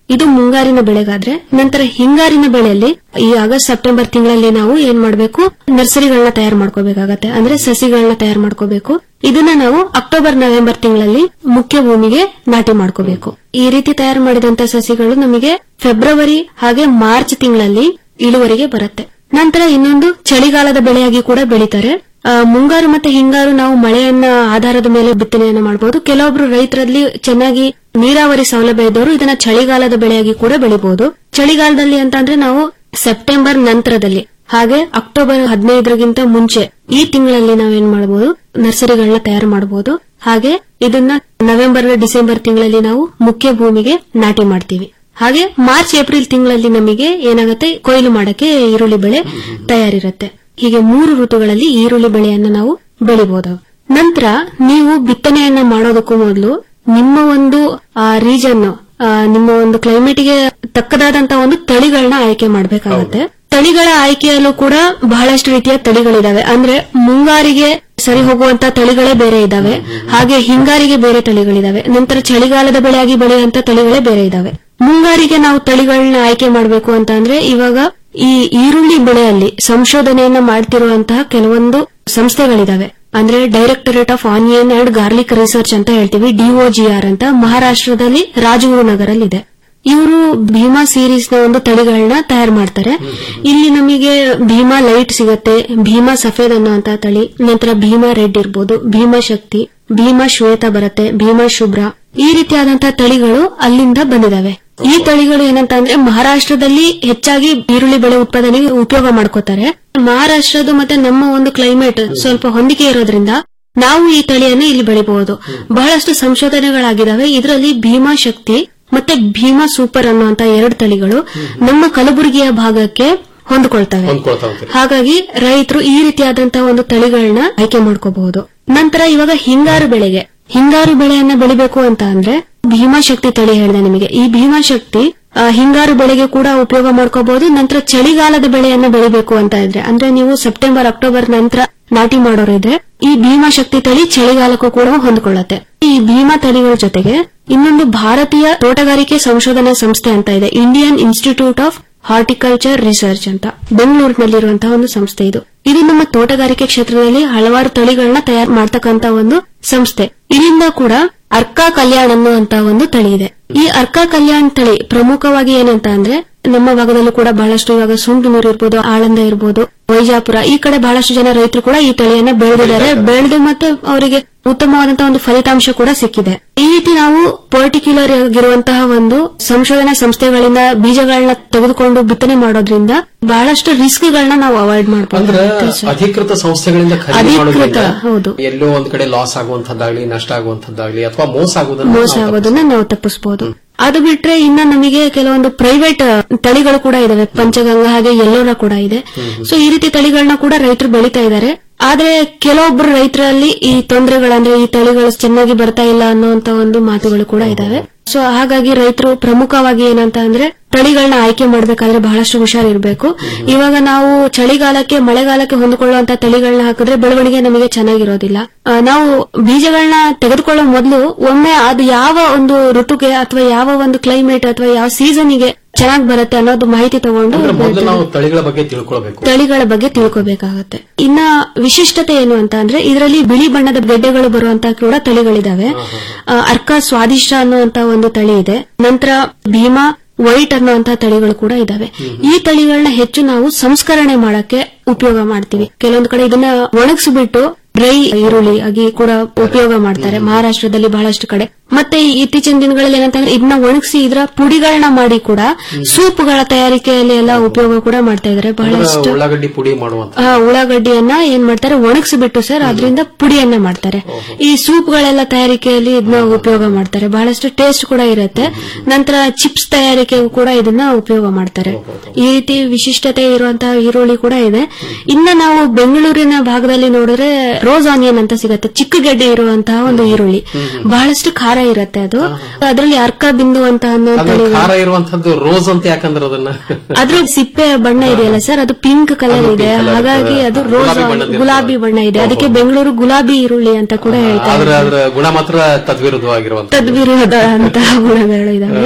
ಇದು ಮುಂಗಾರಿನ ಬೆಳೆಗಾದ್ರೆ ನಂತರ ಹಿಂಗಾರಿನ ಬೆಳೆಯಲ್ಲಿ ಈ ಆಗಸ್ಟ್ ಸೆಪ್ಟೆಂಬರ್ ತಿಂಗಳಲ್ಲಿ ನಾವು ಏನ್ ಮಾಡಬೇಕು ನರ್ಸರಿಗಳನ್ನ ತಯಾರು ಮಾಡ್ಕೋಬೇಕಾಗತ್ತೆ ಅಂದ್ರೆ ಸಸಿಗಳನ್ನ ತಯಾರು ಮಾಡ್ಕೋಬೇಕು ಇದನ್ನ ನಾವು ಅಕ್ಟೋಬರ್ ನವೆಂಬರ್ ತಿಂಗಳಲ್ಲಿ ಮುಖ್ಯ ಭೂಮಿಗೆ ನಾಟಿ ಮಾಡ್ಕೋಬೇಕು ಈ ರೀತಿ ತಯಾರು ಮಾಡಿದಂತ ಸಸಿಗಳು ನಮಗೆ ಫೆಬ್ರವರಿ ಹಾಗೆ ಮಾರ್ಚ್ ತಿಂಗಳಲ್ಲಿ ಇಳುವರಿಗೆ ಬರುತ್ತೆ ನಂತರ ಇನ್ನೊಂದು ಚಳಿಗಾಲದ ಬೆಳೆಯಾಗಿ ಕೂಡ ಬೆಳೀತಾರೆ ಆ, ಮುಂಗಾರು ಮತ್ತೆ ಹಿಂಗಾರು ನಾವು ಮಳೆಯನ್ನ ಆಧಾರದ ಮೇಲೆ ಬಿತ್ತನೆಯನ್ನ ಮಾಡಬಹುದು ಕೆಲವೊಬ್ರು ರೈತರಲ್ಲಿ ಚೆನ್ನಾಗಿ ನೀರಾವರಿ ಸೌಲಭ್ಯ ಇದ್ದವರು ಇದನ್ನ ಚಳಿಗಾಲದ ಬೆಳೆಯಾಗಿ ಕೂಡ ಬೆಳಿಬಹುದು ಚಳಿಗಾಲದಲ್ಲಿ ಅಂತ ಅಂದ್ರೆ ನಾವು ಸೆಪ್ಟೆಂಬರ್ ನಂತರದಲ್ಲಿ ಹಾಗೆ ಅಕ್ಟೋಬರ್ ಹದಿನೈದರಿಗಿಂತ ಮುಂಚೆ ಈ ತಿಂಗಳಲ್ಲಿ ನಾವೇನ್ ಮಾಡಬಹುದು ನರ್ಸರಿಗಳನ್ನ ತಯಾರು ಮಾಡಬಹುದು ಹಾಗೆ ಇದನ್ನ ನವೆಂಬರ್ ಡಿಸೆಂಬರ್ ತಿಂಗಳಲ್ಲಿ ನಾವು ಮುಖ್ಯ ಭೂಮಿಗೆ ನಾಟಿ ಮಾಡ್ತೀವಿ ಹಾಗೆ ಮಾರ್ಚ್ ಏಪ್ರಿಲ್ ತಿಂಗಳಲ್ಲಿ ನಮಗೆ ಏನಾಗುತ್ತೆ ಕೊಯ್ಲು ಮಾಡಕ್ಕೆ ಈರುಳ್ಳಿ ಬೆಳೆ ತಯಾರಿರುತ್ತೆ ಹೀಗೆ ಮೂರು ಋತುಗಳಲ್ಲಿ ಈರುಳ್ಳಿ ಬೆಳೆಯನ್ನ ನಾವು ಬೆಳಿಬಹುದು ನಂತರ ನೀವು ಬಿತ್ತನೆಯನ್ನ ಮಾಡೋದಕ್ಕೂ ಮೊದಲು ನಿಮ್ಮ ಒಂದು ರೀಜನ್ ನಿಮ್ಮ ಒಂದು ಕ್ಲೈಮೇಟ್ಗೆ ತಕ್ಕದಾದಂತಹ ಒಂದು ತಳಿಗಳನ್ನ ಆಯ್ಕೆ ಮಾಡಬೇಕಾಗುತ್ತೆ ತಳಿಗಳ ಆಯ್ಕೆಯಲ್ಲೂ ಕೂಡ ಬಹಳಷ್ಟು ರೀತಿಯ ತಳಿಗಳಿದಾವೆ ಅಂದ್ರೆ ಮುಂಗಾರಿಗೆ ಸರಿ ಹೋಗುವಂತ ತಳಿಗಳೇ ಬೇರೆ ಇದಾವೆ ಹಾಗೆ ಹಿಂಗಾರಿಗೆ ಬೇರೆ ತಳಿಗಳಿದಾವೆ ನಂತರ ಚಳಿಗಾಲದ ಬೆಳೆಯಾಗಿ ಬೆಳೆಯುವಂತ ತಳಿಗಳೇ ಬೇರೆ ಇದಾವೆ ಮುಂಗಾರಿಗೆ ನಾವು ತಳಿಗಳನ್ನ ಆಯ್ಕೆ ಮಾಡಬೇಕು ಅಂತ ಅಂದ್ರೆ ಇವಾಗ ಈ ಈರುಳ್ಳಿ ಬೆಳೆಯಲ್ಲಿ ಸಂಶೋಧನೆಯನ್ನ ಮಾಡ್ತಿರುವಂತಹ ಕೆಲವೊಂದು ಸಂಸ್ಥೆಗಳಿದಾವೆ ಅಂದ್ರೆ directorate of onion and garlic research ಅಂತ ಹೇಳ್ತೀವಿ ಡಿಒಜಿಆರ್ ಅಂತ ಮಹಾರಾಷ್ಟ್ರದಲ್ಲಿ ರಾಜಗುರುನಗರಲ್ಲಿದೆ ಇವರು ಭೀಮಾ ಸೀರೀಸ್ ನ ಒಂದು ತಳಿಗಳನ್ನ ತಯಾರು ಮಾಡ್ತಾರೆ ಇಲ್ಲಿ ನಮಗೆ ಭೀಮಾ ಲೈಟ್ ಸಿಗತ್ತೆ ಭೀಮಾ ಸಫೇದ್ ಅನ್ನುವಂತ ತಳಿ ನಂತರ ಭೀಮಾ ರೆಡ್ ಇರ್ಬೋದು ಭೀಮಾ ಶಕ್ತಿ ಭೀಮಾ ಶ್ವೇತ ಬರುತ್ತೆ ಭೀಮಾ ಶುಭ್ರ ಈ ರೀತಿಯಾದಂತಹ ತಳಿಗಳು ಅಲ್ಲಿಂದ ಬಂದಿದಾವೆ ಈ ತಳಿಗಳು ಏನಂತ ಅಂದ್ರೆ ಮಹಾರಾಷ್ಟ್ರದಲ್ಲಿ ಹೆಚ್ಚಾಗಿ ಈರುಳ್ಳಿ ಬೆಳೆ ಉತ್ಪಾದನೆಗೆ ಉಪಯೋಗ ಮಾಡ್ಕೋತಾರೆ ಮಹಾರಾಷ್ಟ್ರದ್ದು ಮತ್ತೆ ನಮ್ಮ ಒಂದು ಕ್ಲೈಮೇಟ್ ಸ್ವಲ್ಪ ಹೊಂದಿಕೆ ಇರೋದ್ರಿಂದ ನಾವು ಈ ತಳಿಯನ್ನ ಇಲ್ಲಿ ಬೆಳಿಬಹುದು ಬಹಳಷ್ಟು ಸಂಶೋಧನೆಗಳಾಗಿದ್ದಾವೆ ಇದರಲ್ಲಿ ಭೀಮಾ ಶಕ್ತಿ ಮತ್ತೆ ಭೀಮಾ ಸೂಪರ್ ಅನ್ನುವಂತ ಎರಡು ತಳಿಗಳು ನಮ್ಮ ಕಲಬುರಗಿಯ ಭಾಗಕ್ಕೆ ಹೊಂದ್ಕೊಳ್ತವೆ ಹೊಂದ್ಕೊಳ್ತಾ ಹೋಗ್ತೀರಿ ಹಾಗಾಗಿ ರೈತರು ಈ ರೀತಿಯಾದಂತಹ ಒಂದು ತಳಿಗಳನ್ನ ಆಯ್ಕೆ ಮಾಡ್ಕೋಬಹುದು ನಂತರ ಇವಾಗ ಹಿಂಗಾರು ಬೆಳೆಗೆ ಹಿಂಗಾರು ಬೆಳೆಯನ್ನ ಬೆಳಿಬೇಕು ಅಂತ ಅಂದ್ರೆ ಭೀಮಾಶಕ್ತಿ ತಳಿ ಹೇಳಿದೆ ನಿಮಗೆ ಈ ಭೀಮಾಶಕ್ತಿ ಆ, ಹಿಂಗಾರು ಬೆಳೆಗೆ ಕೂಡ ಉಪಯೋಗ ಮಾಡ್ಕೋಬಹುದು ನಂತರ ಚಳಿಗಾಲದ ಬೆಳೆಯನ್ನ ಬೆಳಿಬೇಕು ಅಂತ ಇದ್ರೆ ಅಂದ್ರೆ ನೀವು ಸೆಪ್ಟೆಂಬರ್ ಅಕ್ಟೋಬರ್ ನಂತರ ನಾಟಿ ಮಾಡೋರಿದ್ರೆ ಈ ಭೀಮಾಶಕ್ತಿ ತಳಿ ಚಳಿಗಾಲಕ್ಕೂ ಕೂಡ ಹೊಂದ್ಕೊಳ್ಳುತ್ತೆ ಈ ಭೀಮಾ ತಳಿಗಳ ಜೊತೆಗೆ ಇನ್ನೊಂದು ಭಾರತೀಯ ತೋಟಗಾರಿಕೆ ಸಂಶೋಧನಾ ಸಂಸ್ಥೆ ಅಂತ ಇದೆ Indian institute of horticulture research ಅಂತ ಬೆಂಗಳೂರಿನಲ್ಲಿರುವಂತಹ ಒಂದು ಸಂಸ್ಥೆ ಇದು ಇದು ನಮ್ಮ ತೋಟಗಾರಿಕೆ ಕ್ಷೇತ್ರದಲ್ಲಿ ಹಲವಾರು ತಳಿಗಳನ್ನ ತಯಾರು ಮಾಡ್ತಕ್ಕಂತ ಒಂದು ಸಂಸ್ಥೆ ಇಲ್ಲಿಂದ ಕೂಡ ಅರ್ಕಾ ಕಲ್ಯಾಣ್ ಅನ್ನುವಂತ ಒಂದು ತಳಿ ಇದೆ ಈ ಅರ್ಕಾ ಕಲ್ಯಾಣ್ ತಳಿ ಪ್ರಮುಖವಾಗಿ ಏನಂತ ಅಂದ್ರೆ ನಮ್ಮ ಭಾಗದಲ್ಲೂ ಕೂಡ ಬಹಳಷ್ಟು ಇವಾಗ ಸುಂಟನೂರು ಇರ್ಬೋದು ಆಳಂದ ಇರ್ಬೋದು ವೈಜಾಪುರ ಈ ಕಡೆ ಬಹಳಷ್ಟು ಜನ ರೈತರು ಕೂಡ ಈ ತಳಿಯನ್ನ ಬೆಳೆದಿದ್ದಾರೆ ಬೆಳೆದು ಮತ್ತೆ ಅವರಿಗೆ ಉತ್ತಮವಾದಂತಹ ಒಂದು ಫಲಿತಾಂಶ ಕೂಡ ಸಿಕ್ಕಿದೆ ಈ ರೀತಿ ನಾವು ಪರ್ಟಿಕ್ಯುಲರ್ ಆಗಿರುವಂತಹ ಒಂದು ಸಂಶೋಧನಾ ಸಂಸ್ಥೆಗಳಿಂದ ಬೀಜಗಳನ್ನ ತೆಗೆದುಕೊಂಡು ಬಿತ್ತನೆ ಮಾಡೋದ್ರಿಂದ ಬಹಳಷ್ಟು ರಿಸ್ಕ್ಗಳನ್ನ ನಾವು ಅವಾಯ್ಡ್ ಅಂದ್ರೆ ಮಾಡಬಹುದು ಅಧಿಕೃತ ಸಂಸ್ಥೆಗಳಿಂದ ಖರೀದಿ ಅಧಿಕೃತ, ಮಾಡೋದ್ರಿಂದ ಹೌದು. ಎಲ್ಲೋ ಒಂದ್ ಕಡೆ ಲಾಸ್ ಆಗುವಂತದ್ದಾಗ್ಲಿ ನಷ್ಟ ಆಗುವಂತದ್ದಾಗ್ಲಿ ಅಥವಾ ಮೋಸ ಆಗುವುದನ್ನ ಮೋಸ ನಾವು ಆಗೋದನ್ನ ನಾವು ತಪ್ಪಿಸಬಹುದು ಅದು ಬಿಟ್ರೆ ಇನ್ನ ನಮಗೆ ಕೆಲವೊಂದು ಪ್ರೈವೇಟ್ ತಳಿಗಳು ಕೂಡ ಇದಾವೆ ಪಂಚಗಂಗಾ ಹಾಗೆ ಎಲ್ಲೋರ ಕೂಡ ಇದೆ ಸೊ ಈ ರೀತಿ ತಳಿಗಳನ್ನ ಕೂಡ ರೈತರು ಬೆಳೀತಾ ಇದ್ದಾರೆ ಆದ್ರೆ ಕೆಲವೊಬ್ರು ರೈತರಲ್ಲಿ ಈ ತೊಂದರೆಗಳಂದ್ರೆ ಈ ತಳಿಗಳು ಚೆನ್ನಾಗಿ ಬರ್ತಾ ಇಲ್ಲ ಅನ್ನುವಂತ ಒಂದು ಮಾತುಗಳು ಕೂಡ ಇದಾವೆ ಸೊ ಹಾಗಾಗಿ ರೈತರು ಪ್ರಮುಖವಾಗಿ ಏನಂತ ಅಂದ್ರೆ ತಳಿಗಳನ್ನ ಆಯ್ಕೆ ಮಾಡಬೇಕಾದ್ರೆ ಬಹಳಷ್ಟು ಹುಷಾರಿರ್ಬೇಕು ಇವಾಗ ನಾವು ಚಳಿಗಾಲಕ್ಕೆ ಮಳೆಗಾಲಕ್ಕೆ ಹೊಂದಿಕೊಳ್ಳುವಂತ ತಳಿಗಳನ್ನ ಹಾಕಿದ್ರೆ ಬೆಳವಣಿಗೆ ನಮಗೆ ಚೆನ್ನಾಗಿರೋದಿಲ್ಲ ಆ, ನಾವು ಬೀಜಗಳನ್ನ ತೆಗೆದುಕೊಳ್ಳೋ ಮೊದಲು ಒಮ್ಮೆ ಅದು ಯಾವ ಒಂದು ಋತುಗೆ ಅಥವಾ ಯಾವ ಒಂದು ಕ್ಲೈಮೇಟ್ ಅಥವಾ ಯಾವ ಸೀಸನ್ಗೆ ಚೆನ್ನಾಗಿ ಬರುತ್ತೆ ಅನ್ನೋದು ಮಾಹಿತಿ ತಗೊಂಡು ಅಂದ್ರೆ ಮೊದಲು ನಾವು ತಳಿಗಳ ಬಗ್ಗೆ ತಿಳ್ಕೊಳ್ಬೇಕು ತಳಿಗಳ ಬಗ್ಗೆ ತಿಳ್ಕೋಬೇಕಾಗತ್ತೆ ಇನ್ನ ವಿಶಿಷ್ಟತೆ ಏನು ಅಂತ ಅಂದ್ರೆ ಇದರಲ್ಲಿ ಬಿಳಿ ಬಣ್ಣದ ಗೆಡ್ಡೆಗಳು ಬರುವಂತ ಕೂಡ ತಳಿಗಳಿದಾವೆ ಆ, ಅರ್ಕ ಸ್ವಾದಿಷ್ಟ ಅನ್ನುವಂತ ಒಂದು ತಳಿ ಇದೆ ನಂತರ ಭೀಮಾ ವೈಟ್ ಅನ್ನುವಂತ ತಳಿಗಳು ಕೂಡ ಇದಾವೆ ಈ ತಳಿಗಳನ್ನ ಹೆಚ್ಚು ನಾವು ಸಂಸ್ಕರಣೆ ಮಾಡಕ್ಕೆ ಉಪಯೋಗ ಮಾಡ್ತೀವಿ ಕೆಲವೊಂದು ಕಡೆ ಇದನ್ನ ಒಣಗಿಸ್ಬಿಟ್ಟು ಡ್ರೈ ಈರುಳ್ಳಿ ಆಗಿ ಕೂಡ ಉಪಯೋಗ ಮಾಡ್ತಾರೆ ಮಹಾರಾಷ್ಟ್ರದಲ್ಲಿ ಬಹಳಷ್ಟು ಕಡೆ ಮತ್ತೆ ಈ ಇತ್ತೀಚಿನ ದಿನಗಳಲ್ಲಿ ಏನಂತಂದ್ರೆ ಇದನ್ನ ಒಣಗಿಸಿ ಇದರ ಪುಡಿಗಳನ್ನ ಮಾಡಿ ಕೂಡ ಸೂಪ್ಗಳ ತಯಾರಿಕೆಯಲ್ಲಿ ಎಲ್ಲ ಉಪಯೋಗ ಕೂಡ ಮಾಡ್ತಾ ಇದಾರೆ ಅಂದ್ರೆ ಬಹಳಷ್ಟು ಉಳ್ಳಾಗಡ್ಡಿ ಪುಡಿ ಮಾಡುವಂತ ಆ, ಉಳ್ಳಾಗಡ್ಡಿಯನ್ನ ಏನ್ ಮಾಡ್ತಾರೆ ಒಣಗಿಸ್ಬಿಟ್ಟು ಸರ್ ಅದರಿಂದ ಪುಡಿಯನ್ನ ಮಾಡ್ತಾರೆ ಈ ಸೂಪ್ಗಳೆಲ್ಲ ತಯಾರಿಕೆಯಲ್ಲಿ ಇದನ್ನ ಉಪಯೋಗ ಮಾಡ್ತಾರೆ ಬಹಳಷ್ಟು ಟೇಸ್ಟ್ ಕೂಡ ಇರುತ್ತೆ ನಂತರ ಚಿಪ್ಸ್ ತಯಾರಿಕೆಗೂ ಕೂಡ ಇದನ್ನ ಉಪಯೋಗ ಮಾಡ್ತಾರೆ ಈ ರೀತಿ ವಿಶಿಷ್ಟತೆ ಇರುವಂತಹ ಈರುಳ್ಳಿ ಕೂಡ ಇದೆ ಇನ್ನ ನಾವು ಬೆಂಗಳೂರಿನ ಭಾಗದಲ್ಲಿ ನೋಡಿದ್ರೆ ರೋಸ್ ಆನಿಯನ್ ಅಂತ ಸಿಗತ್ತೆ ಚಿಕ್ಕ ಗೆಡ್ಡೆ ಇರುವಂತಹ ಒಂದು ಈರುಳ್ಳಿ ಬಹಳಷ್ಟು ಖಾರ ಇರುತ್ತೆ ಅದು ಅದರಲ್ಲಿ ಅರ್ಕ ಬಿಂದು ಅಂತ ಅನ್ನೋ ಅಂದ್ರೆ ತಳಿ ಖಾರ ಇರುವಂತದ್ದು ರೋಸ್ ಅಂತ ಯಾಕಂದ್ರೆ ಅದನ್ನ ಅದ್ರ ಸಿಪ್ಪೆ ಬಣ್ಣ ಇದೆಯಲ್ಲ ಸರ್ ಅದು ಪಿಂಕ್ ಕಲರ್ ಅದು ಇದೆ pink colour ಹಾಗಾಗಿ ಇದೆ. ಅದು ರೋಸ್ ಗುಲಾಬಿ ಬಣ್ಣದ್ದು ಗುಲಾಬಿ ಬಣ್ಣ ಇದೆ ಅದಕ್ಕೆ ಬೆಂಗಳೂರು ಗುಲಾಬಿ ಈರುಳ್ಳಿ ಅಂತ ಕೂಡ ಹೇಳ್ತಾರೆ ಆದ್ರೆ ಅದ್ರ ಗುಣ ಮಾತ್ರ ತದ್ವಿರುದ್ಧವಾಗಿರುವಂತ ತದ್ವಿರೋಧ ಅಂತಹ ಗುಣಗಳು ಇದಾವೆ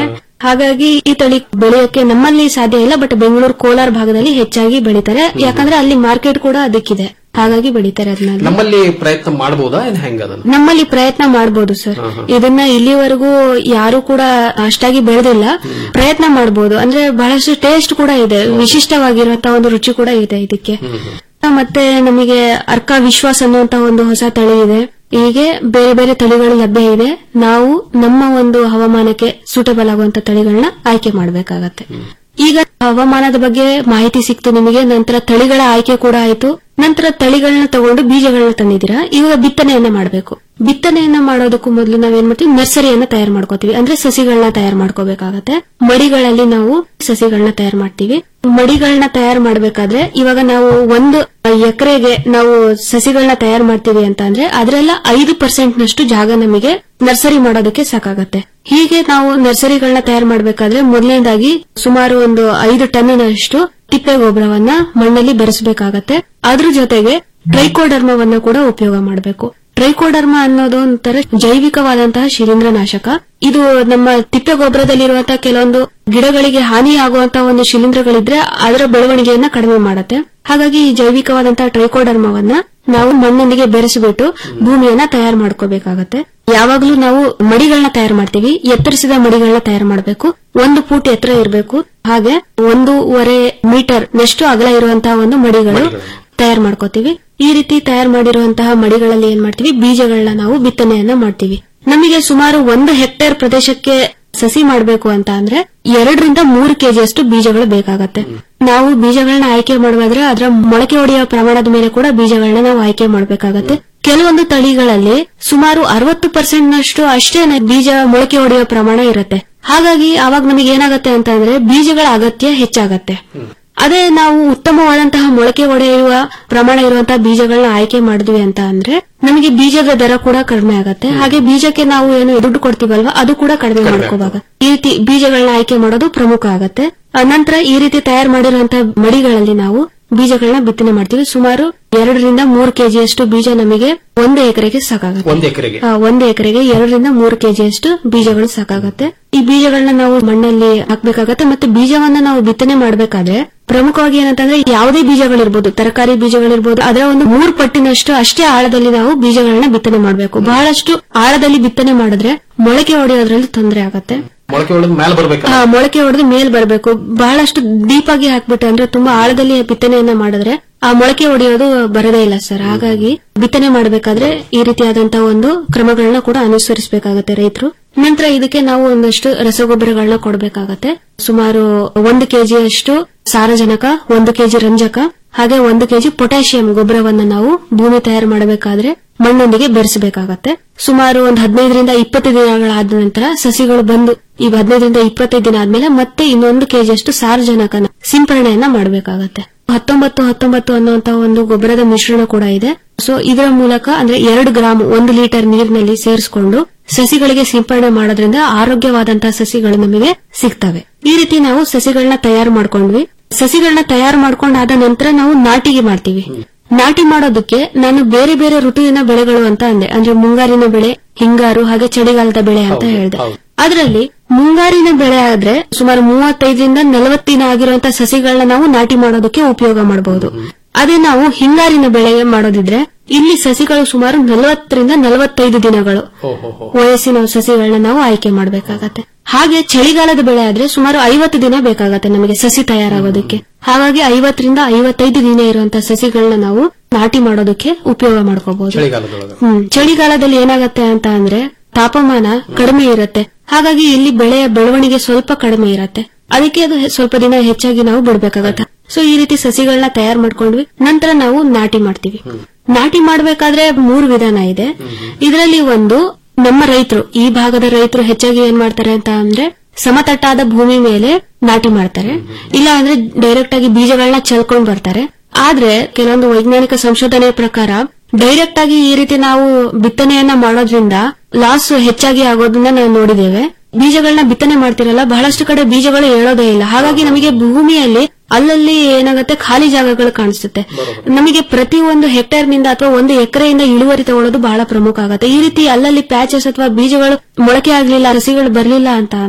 ಹಾಗಾಗಿ ಈ ತಳಿ ಬೆಳೆಯೋಕೆ ನಮ್ಮಲ್ಲಿ ಸಾಧ್ಯ ಇಲ್ಲ ಬಟ್ ಬೆಂಗಳೂರು ಕೋಲಾರ ಭಾಗದಲ್ಲಿ ಹೆಚ್ಚಾಗಿ ಬೆಳೀತಾರೆ ಯಾಕಂದ್ರೆ ಅಲ್ಲಿ ಮಾರ್ಕೆಟ್ ಕೂಡ ಅದಕ್ಕಿದೆ ಹಾಗಾಗಿ ಬೆಳೀತಾರೆ ಅದನ್ನ ನಮ್ಮಲ್ಲಿ ಪ್ರಯತ್ನ ಮಾಡಬಹುದಾ ಏನ್ ಹೆಂಗ ಅದನ್ನ ನಮ್ಮಲ್ಲಿ ಪ್ರಯತ್ನ ಮಾಡಬಹುದು ಸರ್ ಇದನ್ನ ಇಲ್ಲಿವರೆಗೂ ಯಾರು ಕೂಡ ಅಷ್ಟಾಗಿ ಬೆಳೆದಿಲ್ಲ ಪ್ರಯತ್ನ ಮಾಡಬಹುದು ಅಂದ್ರೆ ಬಹಳಷ್ಟು ಟೇಸ್ಟ್ ಕೂಡ ಇದೆ ವಿಶಿಷ್ಟವಾಗಿರುವಂತಹ ಒಂದು ರುಚಿ ಕೂಡ ಇದೆ ಇದಕ್ಕೆ ಮತ್ತೆ ನಮಗೆ ಅರ್ಕ ವಿಶ್ವಾಸ್ ಅನ್ನುವಂತ ಒಂದು ಹೊಸ ತಳಿ ಇದೆ ಹೀಗೆ ಬೇರೆ ಬೇರೆ ತಳಿಗಳು ಲಭ್ಯ ಇದೆ ನಾವು ನಮ್ಮ ಒಂದು ಹವಾಮಾನಕ್ಕೆ ಸೂಟಬಲ್ ಆಗುವಂತ ತಳಿಗಳನ್ನ ಆಯ್ಕೆ ಮಾಡಬೇಕಾಗತ್ತೆ ಈಗ ಹವಾಮಾನದ ಬಗ್ಗೆ ಮಾಹಿತಿ ಸಿಕ್ತು ನಿಮಗೆ ನಂತರ ತಳಿಗಳ ಆಯ್ಕೆ ಕೂಡ ಆಯ್ತು ನಂತರ ತಳಿಗಳನ್ನ ತಗೊಂಡು ಬೀಜಗಳನ್ನ ತಂದಿದ್ದೀರಾ ಇವಾಗ ಬಿತ್ತನೆಯನ್ನ ಮಾಡಬೇಕು ಬಿತ್ತನೆಯನ್ನ ಮಾಡೋದಕ್ಕೂ ಮೊದಲು ನಾವೇನ್ ಮಾಡ್ತೀವಿ ನರ್ಸರಿಯನ್ನ ತಯಾರು ಮಾಡ್ಕೋತೀವಿ ಅಂದ್ರೆ ಸಸಿಗಳನ್ನ ತಯಾರು ಮಾಡ್ಕೋಬೇಕಾಗತ್ತೆ ಮಡಿಗಳಲ್ಲಿ ನಾವು ಸಸಿಗಳನ್ನ ತಯಾರು ಮಾಡ್ತೀವಿ ಮಡಿಗಳನ್ನ ತಯಾರು ಮಾಡಬೇಕಾದ್ರೆ ಇವಾಗ ನಾವು ಒಂದು ಎಕರೆಗೆ ನಾವು ಸಸಿಗಳನ್ನ ತಯಾರು ಮಾಡ್ತೀವಿ ಅಂತ ಅಂದ್ರೆ ಅದರೆಲ್ಲ ಐದು ಪರ್ಸೆಂಟ್ ನಷ್ಟು ಜಾಗ ನಮಗೆ ನರ್ಸರಿ ಮಾಡೋದಕ್ಕೆ ಸಾಕಾಗತ್ತೆ ಹೀಗೆ ನಾವು ನರ್ಸರಿಗಳನ್ನ ತಯಾರು ಮಾಡಬೇಕಾದ್ರೆ ಮೊದಲನೇದಾಗಿ ಸುಮಾರು ಒಂದು ಐದು ಟನ್ನಷ್ಟು ತಿಪ್ಪೆ ಗೊಬ್ಬರವನ್ನ ಮಣ್ಣಲ್ಲಿ ಬೆರೆಸಬೇಕಾಗತ್ತೆ ಅದ್ರ ಜೊತೆಗೆ ಟ್ರೈಕೋಡರ್ಮವನ್ನ ಕೂಡ ಉಪಯೋಗ ಮಾಡಬೇಕು ಟ್ರೈಕೋಡರ್ಮ ಅನ್ನೋದು ಒಂಥರ ಜೈವಿಕವಾದಂತಹ ಶಿಲೀಂಧ್ರನಾಶಕ ಇದು ನಮ್ಮ ತಿಪ್ಪೆ ಗೊಬ್ಬರದಲ್ಲಿರುವಂತಹ ಕೆಲವೊಂದು ಗಿಡಗಳಿಗೆ ಹಾನಿಯಾಗುವಂತಹ ಒಂದು ಶಿಲೀಂಧ್ರಗಳಿದ್ರೆ ಅದರ ಬೆಳವಣಿಗೆಯನ್ನ ಕಡಿಮೆ ಮಾಡುತ್ತೆ ಹಾಗಾಗಿ ಈ ಜೈವಿಕವಾದಂತಹ ಟ್ರೈಕೋಡರ್ಮವನ್ನ ನಾವು ಮಣ್ಣೊಂದಿಗೆ ಬೆರೆಸಿಬಿಟ್ಟು ಭೂಮಿಯನ್ನ ತಯಾರು ಮಾಡ್ಕೋಬೇಕಾಗತ್ತೆ ಯಾವಾಗಲೂ ನಾವು ಮಡಿಗಳನ್ನ ತಯಾರು ಮಾಡ್ತೀವಿ ಎತ್ತರಿಸಿದ ಮಡಿಗಳನ್ನ ತಯಾರು ಮಾಡಬೇಕು ಒಂದು ಫೂಟ್ ಎತ್ತರ ಇರಬೇಕು ಹಾಗೆ ಒಂದೂವರೆ ಮೀಟರ್ ನಷ್ಟು ಅಗಲ ಇರುವಂತಹ ಒಂದು ಮಡಿಗಳು ತಯಾರು ಮಾಡ್ಕೋತೀವಿ ಈ ರೀತಿ ತಯಾರು ಮಾಡಿರುವಂತಹ ಮಡಿಗಳಲ್ಲಿ ಏನ್ ಮಾಡ್ತೀವಿ ಬೀಜಗಳನ್ನ ನಾವು ಬಿತ್ತನೆಯನ್ನ ಮಾಡ್ತೀವಿ ನಮಗೆ ಸುಮಾರು ಒಂದು ಹೆಕ್ಟೇರ್ ಪ್ರದೇಶಕ್ಕೆ ಸಸಿ ಮಾಡಬೇಕು ಅಂತ ಅಂದ್ರೆ ಎರಡರಿಂದ ಮೂರು ಕೆಜಿಯಷ್ಟು ಬೀಜಗಳು ಬೇಕಾಗತ್ತೆ ನಾವು ಬೀಜಗಳನ್ನ ಆಯ್ಕೆ ಮಾಡುವಾದ್ರೆ ಅದರ ಮೊಳಕೆ ಹೊಡೆಯುವ ಪ್ರಮಾಣದ ಮೇಲೆ ಕೂಡ ಬೀಜಗಳನ್ನ ನಾವು ಆಯ್ಕೆ ಮಾಡಬೇಕಾಗತ್ತೆ ಕೆಲವೊಂದು ತಳಿಗಳಲ್ಲಿ ಸುಮಾರು ಅರವತ್ತು ಪರ್ಸೆಂಟ್ ನಷ್ಟು ಅಷ್ಟೇ ಬೀಜ ಮೊಳಕೆ ಹೊಡೆಯುವ ಪ್ರಮಾಣ ಇರುತ್ತೆ ಹಾಗಾಗಿ ಅವಾಗ ನಮಗೆ ಏನಾಗತ್ತೆ ಅಂತ ಅಂದ್ರೆ ಬೀಜಗಳ ಅಗತ್ಯ ಹೆಚ್ಚಾಗತ್ತೆ ಅದೇ ನಾವು ಉತ್ತಮವಾದಂತಹ ಮೊಳಕೆ ಒಡೆಯುವ ಪ್ರಮಾಣ ಇರುವಂತಹ ಬೀಜಗಳನ್ನ ಆಯ್ಕೆ ಮಾಡಿದ್ವಿ ಅಂತ ಅಂದ್ರೆ ನಮಗೆ ಬೀಜದ ದರ ಕೂಡ ಕಡಿಮೆ ಆಗತ್ತೆ ಹಾಗೆ ಬೀಜಕ್ಕೆ ನಾವು ಏನು ದುಡ್ಡು ಕೊಡ್ತೀವಲ್ವಾ ಅದು ಕೂಡ ಕಡಿಮೆ ಮಾಡ್ಕೋವಾಗ ಈ ರೀತಿ ಬೀಜಗಳನ್ನ ಆಯ್ಕೆ ಮಾಡೋದು ಪ್ರಮುಖ ಆಗತ್ತೆ ಆ ನಂತರ ಈ ರೀತಿ ತಯಾರು ಮಾಡಿರುವಂತಹ ಮಡಿಗಳಲ್ಲಿ ನಾವು ಬೀಜಗಳನ್ನ ಬಿತ್ತನೆ ಮಾಡ್ತೀವಿ ಸುಮಾರು ಎರಡರಿಂದ ಮೂರು ಕೆಜಿಯಷ್ಟು ಬೀಜ ನಮಗೆ ಒಂದು ಎಕರೆಗೆ ಸಾಕಾಗುತ್ತೆ ಒಂದ್ ಎಕರೆಗೆ ಆ, ಒಂದು ಎಕರೆಗೆ ಎರಡರಿಂದ ಮೂರು ಕೆಜಿಯಷ್ಟು ಬೀಜಗಳು ಸಾಕಾಗತ್ತೆ ಈ ಬೀಜಗಳನ್ನ ನಾವು ಮಣ್ಣಲ್ಲಿ ಹಾಕ್ಬೇಕಾಗತ್ತೆ ಮತ್ತೆ ಬೀಜವನ್ನ ನಾವು ಬಿತ್ತನೆ ಮಾಡಬೇಕಾದ್ರೆ ಪ್ರಮುಖವಾಗಿ ಏನಂತಂದ್ರೆ ಯಾವುದೇ ಬೀಜಗಳಿರ್ಬೋದು ತರಕಾರಿ ಬೀಜಗಳಿರ್ಬೋದು ಅದರ ಒಂದು ಮೂರು ಪಟ್ಟಿನಷ್ಟು ಅಷ್ಟೇ ಆಳದಲ್ಲಿ ನಾವು ಬೀಜಗಳನ್ನ ಬಿತ್ತನೆ ಮಾಡಬೇಕು ಬಹಳಷ್ಟು ಆಳದಲ್ಲಿ ಬಿತ್ತನೆ ಮಾಡಿದ್ರೆ ಮೊಳಕೆ ಹೊಡೆಯೋದ್ರಲ್ಲಿ ತೊಂದರೆ ಆಗತ್ತೆ ಮೊಳಕೆ ಹೊಡೆದ್ ಮೇಲೆ ಬರ್ಬೇಕ ಆ, ಮೊಳಕೆ ಹೊಡೆದು ಮೇಲ್ ಬರಬೇಕು ಬಹಳಷ್ಟು ಡೀಪ್ ಆಗಿ ಹಾಕ್ಬಿಟ್ಟು ಅಂದ್ರೆ ತುಂಬಾ ಆಳದಲ್ಲಿ ಬಿತ್ತನೆಯನ್ನ ಮಾಡಿದ್ರೆ ಆ ಮೊಳಕೆ ಹೊಡೆಯೋದು ಬರದೇ ಇಲ್ಲ ಸರ್ ಹಾಗಾಗಿ ಬಿತ್ತನೆ ಮಾಡಬೇಕಾದ್ರೆ ಈ ರೀತಿಯಾದಂತಹ ಒಂದು ಕ್ರಮಗಳನ್ನ ಕೂಡ ಅನುಸರಿಸಬೇಕಾಗತ್ತೆ ರೈತರು ನಂತರ ಇದಕ್ಕೆ ನಾವು ಒಂದಷ್ಟು ರಸಗೊಬ್ಬರಗಳನ್ನ ಕೊಡಬೇಕಾಗತ್ತೆ ಸುಮಾರು ಒಂದು ಕೆಜಿಯಷ್ಟು ಸಾರಜನಕ ಒಂದು ಕೆಜಿ ರಂಜಕ ಹಾಗೆ ಒಂದು ಕೆಜಿ ಪೊಟ್ಯಾಷಿಯಂ ಗೊಬ್ಬರವನ್ನ ನಾವು ಭೂಮಿ ತಯಾರು ಮಾಡಬೇಕಾದ್ರೆ ಮಣ್ಣೊಂದಿಗೆ ಬೆರೆಸಬೇಕಾಗತ್ತೆ ಸುಮಾರು ಒಂದು ಹದಿನೈದರಿಂದ ಇಪ್ಪತ್ತು ದಿನಗಳಾದ ನಂತರ ಸಸಿಗಳು ಬಂದು ಈ ಹದಿನೈದರಿಂದ ಇಪ್ಪತ್ತೈದು ದಿನ ಆದ್ಮೇಲೆ ಮತ್ತೆ ಇನ್ನೊಂದು ಕೆಜಿಯಷ್ಟು ಸಾರಜನಕನ ಸಿಂಪರಣೆಯನ್ನ ಮಾಡಬೇಕಾಗತ್ತೆ ಹತ್ತೊಂಬತ್ತು ಹತ್ತೊಂಬತ್ತು ಅನ್ನುವಂತ ಒಂದು ಗೊಬ್ಬರದ ಮಿಶ್ರಣ ಕೂಡ ಇದೆ ಸೊ ಇದರ ಮೂಲಕ ಅಂದ್ರೆ ಎರಡು ಗ್ರಾಮ್ ಒಂದು ಲೀಟರ್ ನೀರಿನಲ್ಲಿ ಸೇರಿಸಿಕೊಂಡು ಸಸಿಗಳಿಗೆ ಸಿಂಪರಣೆ ಮಾಡೋದ್ರಿಂದ ಆರೋಗ್ಯವಾದಂತಹ ಸಸಿಗಳು ನಮಗೆ ಸಿಗ್ತವೆ ಈ ರೀತಿ ನಾವು ಸಸಿಗಳನ್ನ ತಯಾರು ಮಾಡ್ಕೊಂಡ್ವಿ ಸಸಿಗಳನ್ನ ತಯಾರು ಮಾಡ್ಕೊಂಡಾದ ನಂತರ ನಾವು ನಾಟಿಗೆ ಮಾಡ್ತೀವಿ ನಾಟಿ ಮಾಡೋದಕ್ಕೆ ನಾನು ಬೇರೆ ಬೇರೆ ಋತುವಿನ ಬೆಳೆಗಳು ಅಂತ ಅಂದೆ ಅಂದ್ರೆ ಮುಂಗಾರಿನ ಬೆಳೆ ಹಿಂಗಾರು ಹಾಗೆ ಚಳಿಗಾಲದ ಬೆಳೆ ಅಂತ ಹೇಳಿದೆ ಅದರಲ್ಲಿ ಮುಂಗಾರಿನ ಬೆಳೆ ಆದ್ರೆ ಸುಮಾರು ಮೂವತ್ತೈದರಿಂದ ನಲವತ್ತು ದಿನ ಆಗಿರುವಂತಹ ಸಸಿಗಳನ್ನ ನಾವು ನಾಟಿ ಮಾಡೋದಕ್ಕೆ ಉಪಯೋಗ ಮಾಡಬಹುದು ಅದೇ ನಾವು ಹಿಂಗಾರಿನ ಬೆಳೆ ಮಾಡೋದಿದ್ರೆ ಇಲ್ಲಿ ಸಸಿಗಳು ಸುಮಾರು ನಲವತ್ತರಿಂದ ನಲವತ್ತೈದು ದಿನಗಳು ವಯಸ್ಸಿನ ಸಸಿಗಳನ್ನ ನಾವು ಆಯ್ಕೆ ಮಾಡಬೇಕಾಗತ್ತೆ ಹಾಗೆ ಚಳಿಗಾಲದ ಬೆಳೆ ಆದ್ರೆ ಸುಮಾರು ಐವತ್ತು ದಿನ ಬೇಕಾಗತ್ತೆ ನಮಗೆ ಸಸಿ ತಯಾರಾಗೋದಕ್ಕೆ ಹಾಗಾಗಿ ಐವತ್ತರಿಂದ ಐವತ್ತೈದು ದಿನ ಇರುವಂತಹ ಸಸಿಗಳನ್ನ ನಾವು ನಾಟಿ ಮಾಡೋದಕ್ಕೆ ಉಪಯೋಗ ಮಾಡ್ಕೋಬಹುದು ಚಳಿಗಾಲದೊಳಗ ಹ್ಮ್ ಚಳಿಗಾಲದಲ್ಲಿ ಏನಾಗತ್ತೆ ಅಂತ ಅಂದ್ರೆ ತಾಪಮಾನ ಕಡಿಮೆ ಇರುತ್ತೆ ಹಾಗಾಗಿ ಇಲ್ಲಿ ಬೆಳೆಯ ಬೆಳವಣಿಗೆ ಸ್ವಲ್ಪ ಕಡಿಮೆ ಇರತ್ತೆ ಅದಕ್ಕೆ ಅದು ಹೆ- ಸ್ವಲ್ಪ ದಿನ ಹೆಚ್ಚಾಗಿ ನಾವು ಬಿಡ್ಬೇಕಾಗತ್ತೆ ಸೊ ಈ ರೀತಿ ಸಸಿಗಳನ್ನ ತಯಾರು ಮಾಡ್ಕೊಂಡ್ವಿ ನಂತರ ನಾವು ನಾಟಿ ಮಾಡ್ತೀವಿ ನಾಟಿ ಮಾಡ್ಬೇಕಾದ್ರೆ ಮೂರು ವಿಧಾನ ಇದೆ ಇದರಲ್ಲಿ ಒಂದು ನಮ್ಮ ರೈತರು ಈ ಭಾಗದ ರೈತರು ಹೆಚ್ಚಾಗಿ ಏನ್ ಮಾಡ್ತಾರೆ ಅಂತ ಅಂದ್ರೆ ಸಮತಟ್ಟಾದ ಭೂಮಿ ಮೇಲೆ ನಾಟಿ ಮಾಡ್ತಾರೆ ಇಲ್ಲ ಅಂದ್ರೆ ಡೈರೆಕ್ಟ್ ಆಗಿ ಬೀಜಗಳನ್ನ ಚೆಲ್ಕೊಂಡ್ ಬರ್ತಾರೆ ಆದ್ರೆ ಕೆಲವೊಂದು ವೈಜ್ಞಾನಿಕ ಸಂಶೋಧನೆ ಪ್ರಕಾರ ಡೈರೆಕ್ಟ್ ಆಗಿ ಈ ರೀತಿ ನಾವು ಬಿತ್ತನೆಯನ್ನ ಮಾಡೋದ್ರಿಂದ ಲಾಸ್ ಹೆಚ್ಚಾಗಿ ಆಗೋದನ್ನ ನಾವು ನೋಡಿದ್ದೇವೆ ಬೀಜಗಳನ್ನ ಬಿತ್ತನೆ ಮಾಡ್ತಿರಲ್ಲ ಬಹಳಷ್ಟು ಕಡೆ ಬೀಜಗಳು ಹೇಳೋದೇ ಇಲ್ಲ ಹಾಗಾಗಿ ನಮಗೆ ಭೂಮಿಯಲ್ಲಿ ಅಲ್ಲಲ್ಲಿ ಏನಾಗುತ್ತೆ ಖಾಲಿ ಜಾಗಗಳು ಕಾಣಿಸುತ್ತೆ ನಮಗೆ ಪ್ರತಿ ಒಂದು ಹೆಕ್ಟೇರ್ ನಿಂದ ಅಥವಾ ಒಂದು ಎಕರೆಯಿಂದ ಇಳುವರಿ ತಗೊಳ್ಳೋದು ಬಹಳ ಪ್ರಮುಖ ಆಗುತ್ತೆ ಈ ರೀತಿ ಅಲ್ಲಲ್ಲಿ ಪ್ಯಾಚಸ್ ಅಥವಾ ಬೀಜಗಳು ಮೊಳಕೆ ಆಗ್ಲಿಲ್ಲ ಸಸಿಗಳು ಬರ್ಲಿಲ್ಲ ಅಂತ ಅಂದ್ರೆ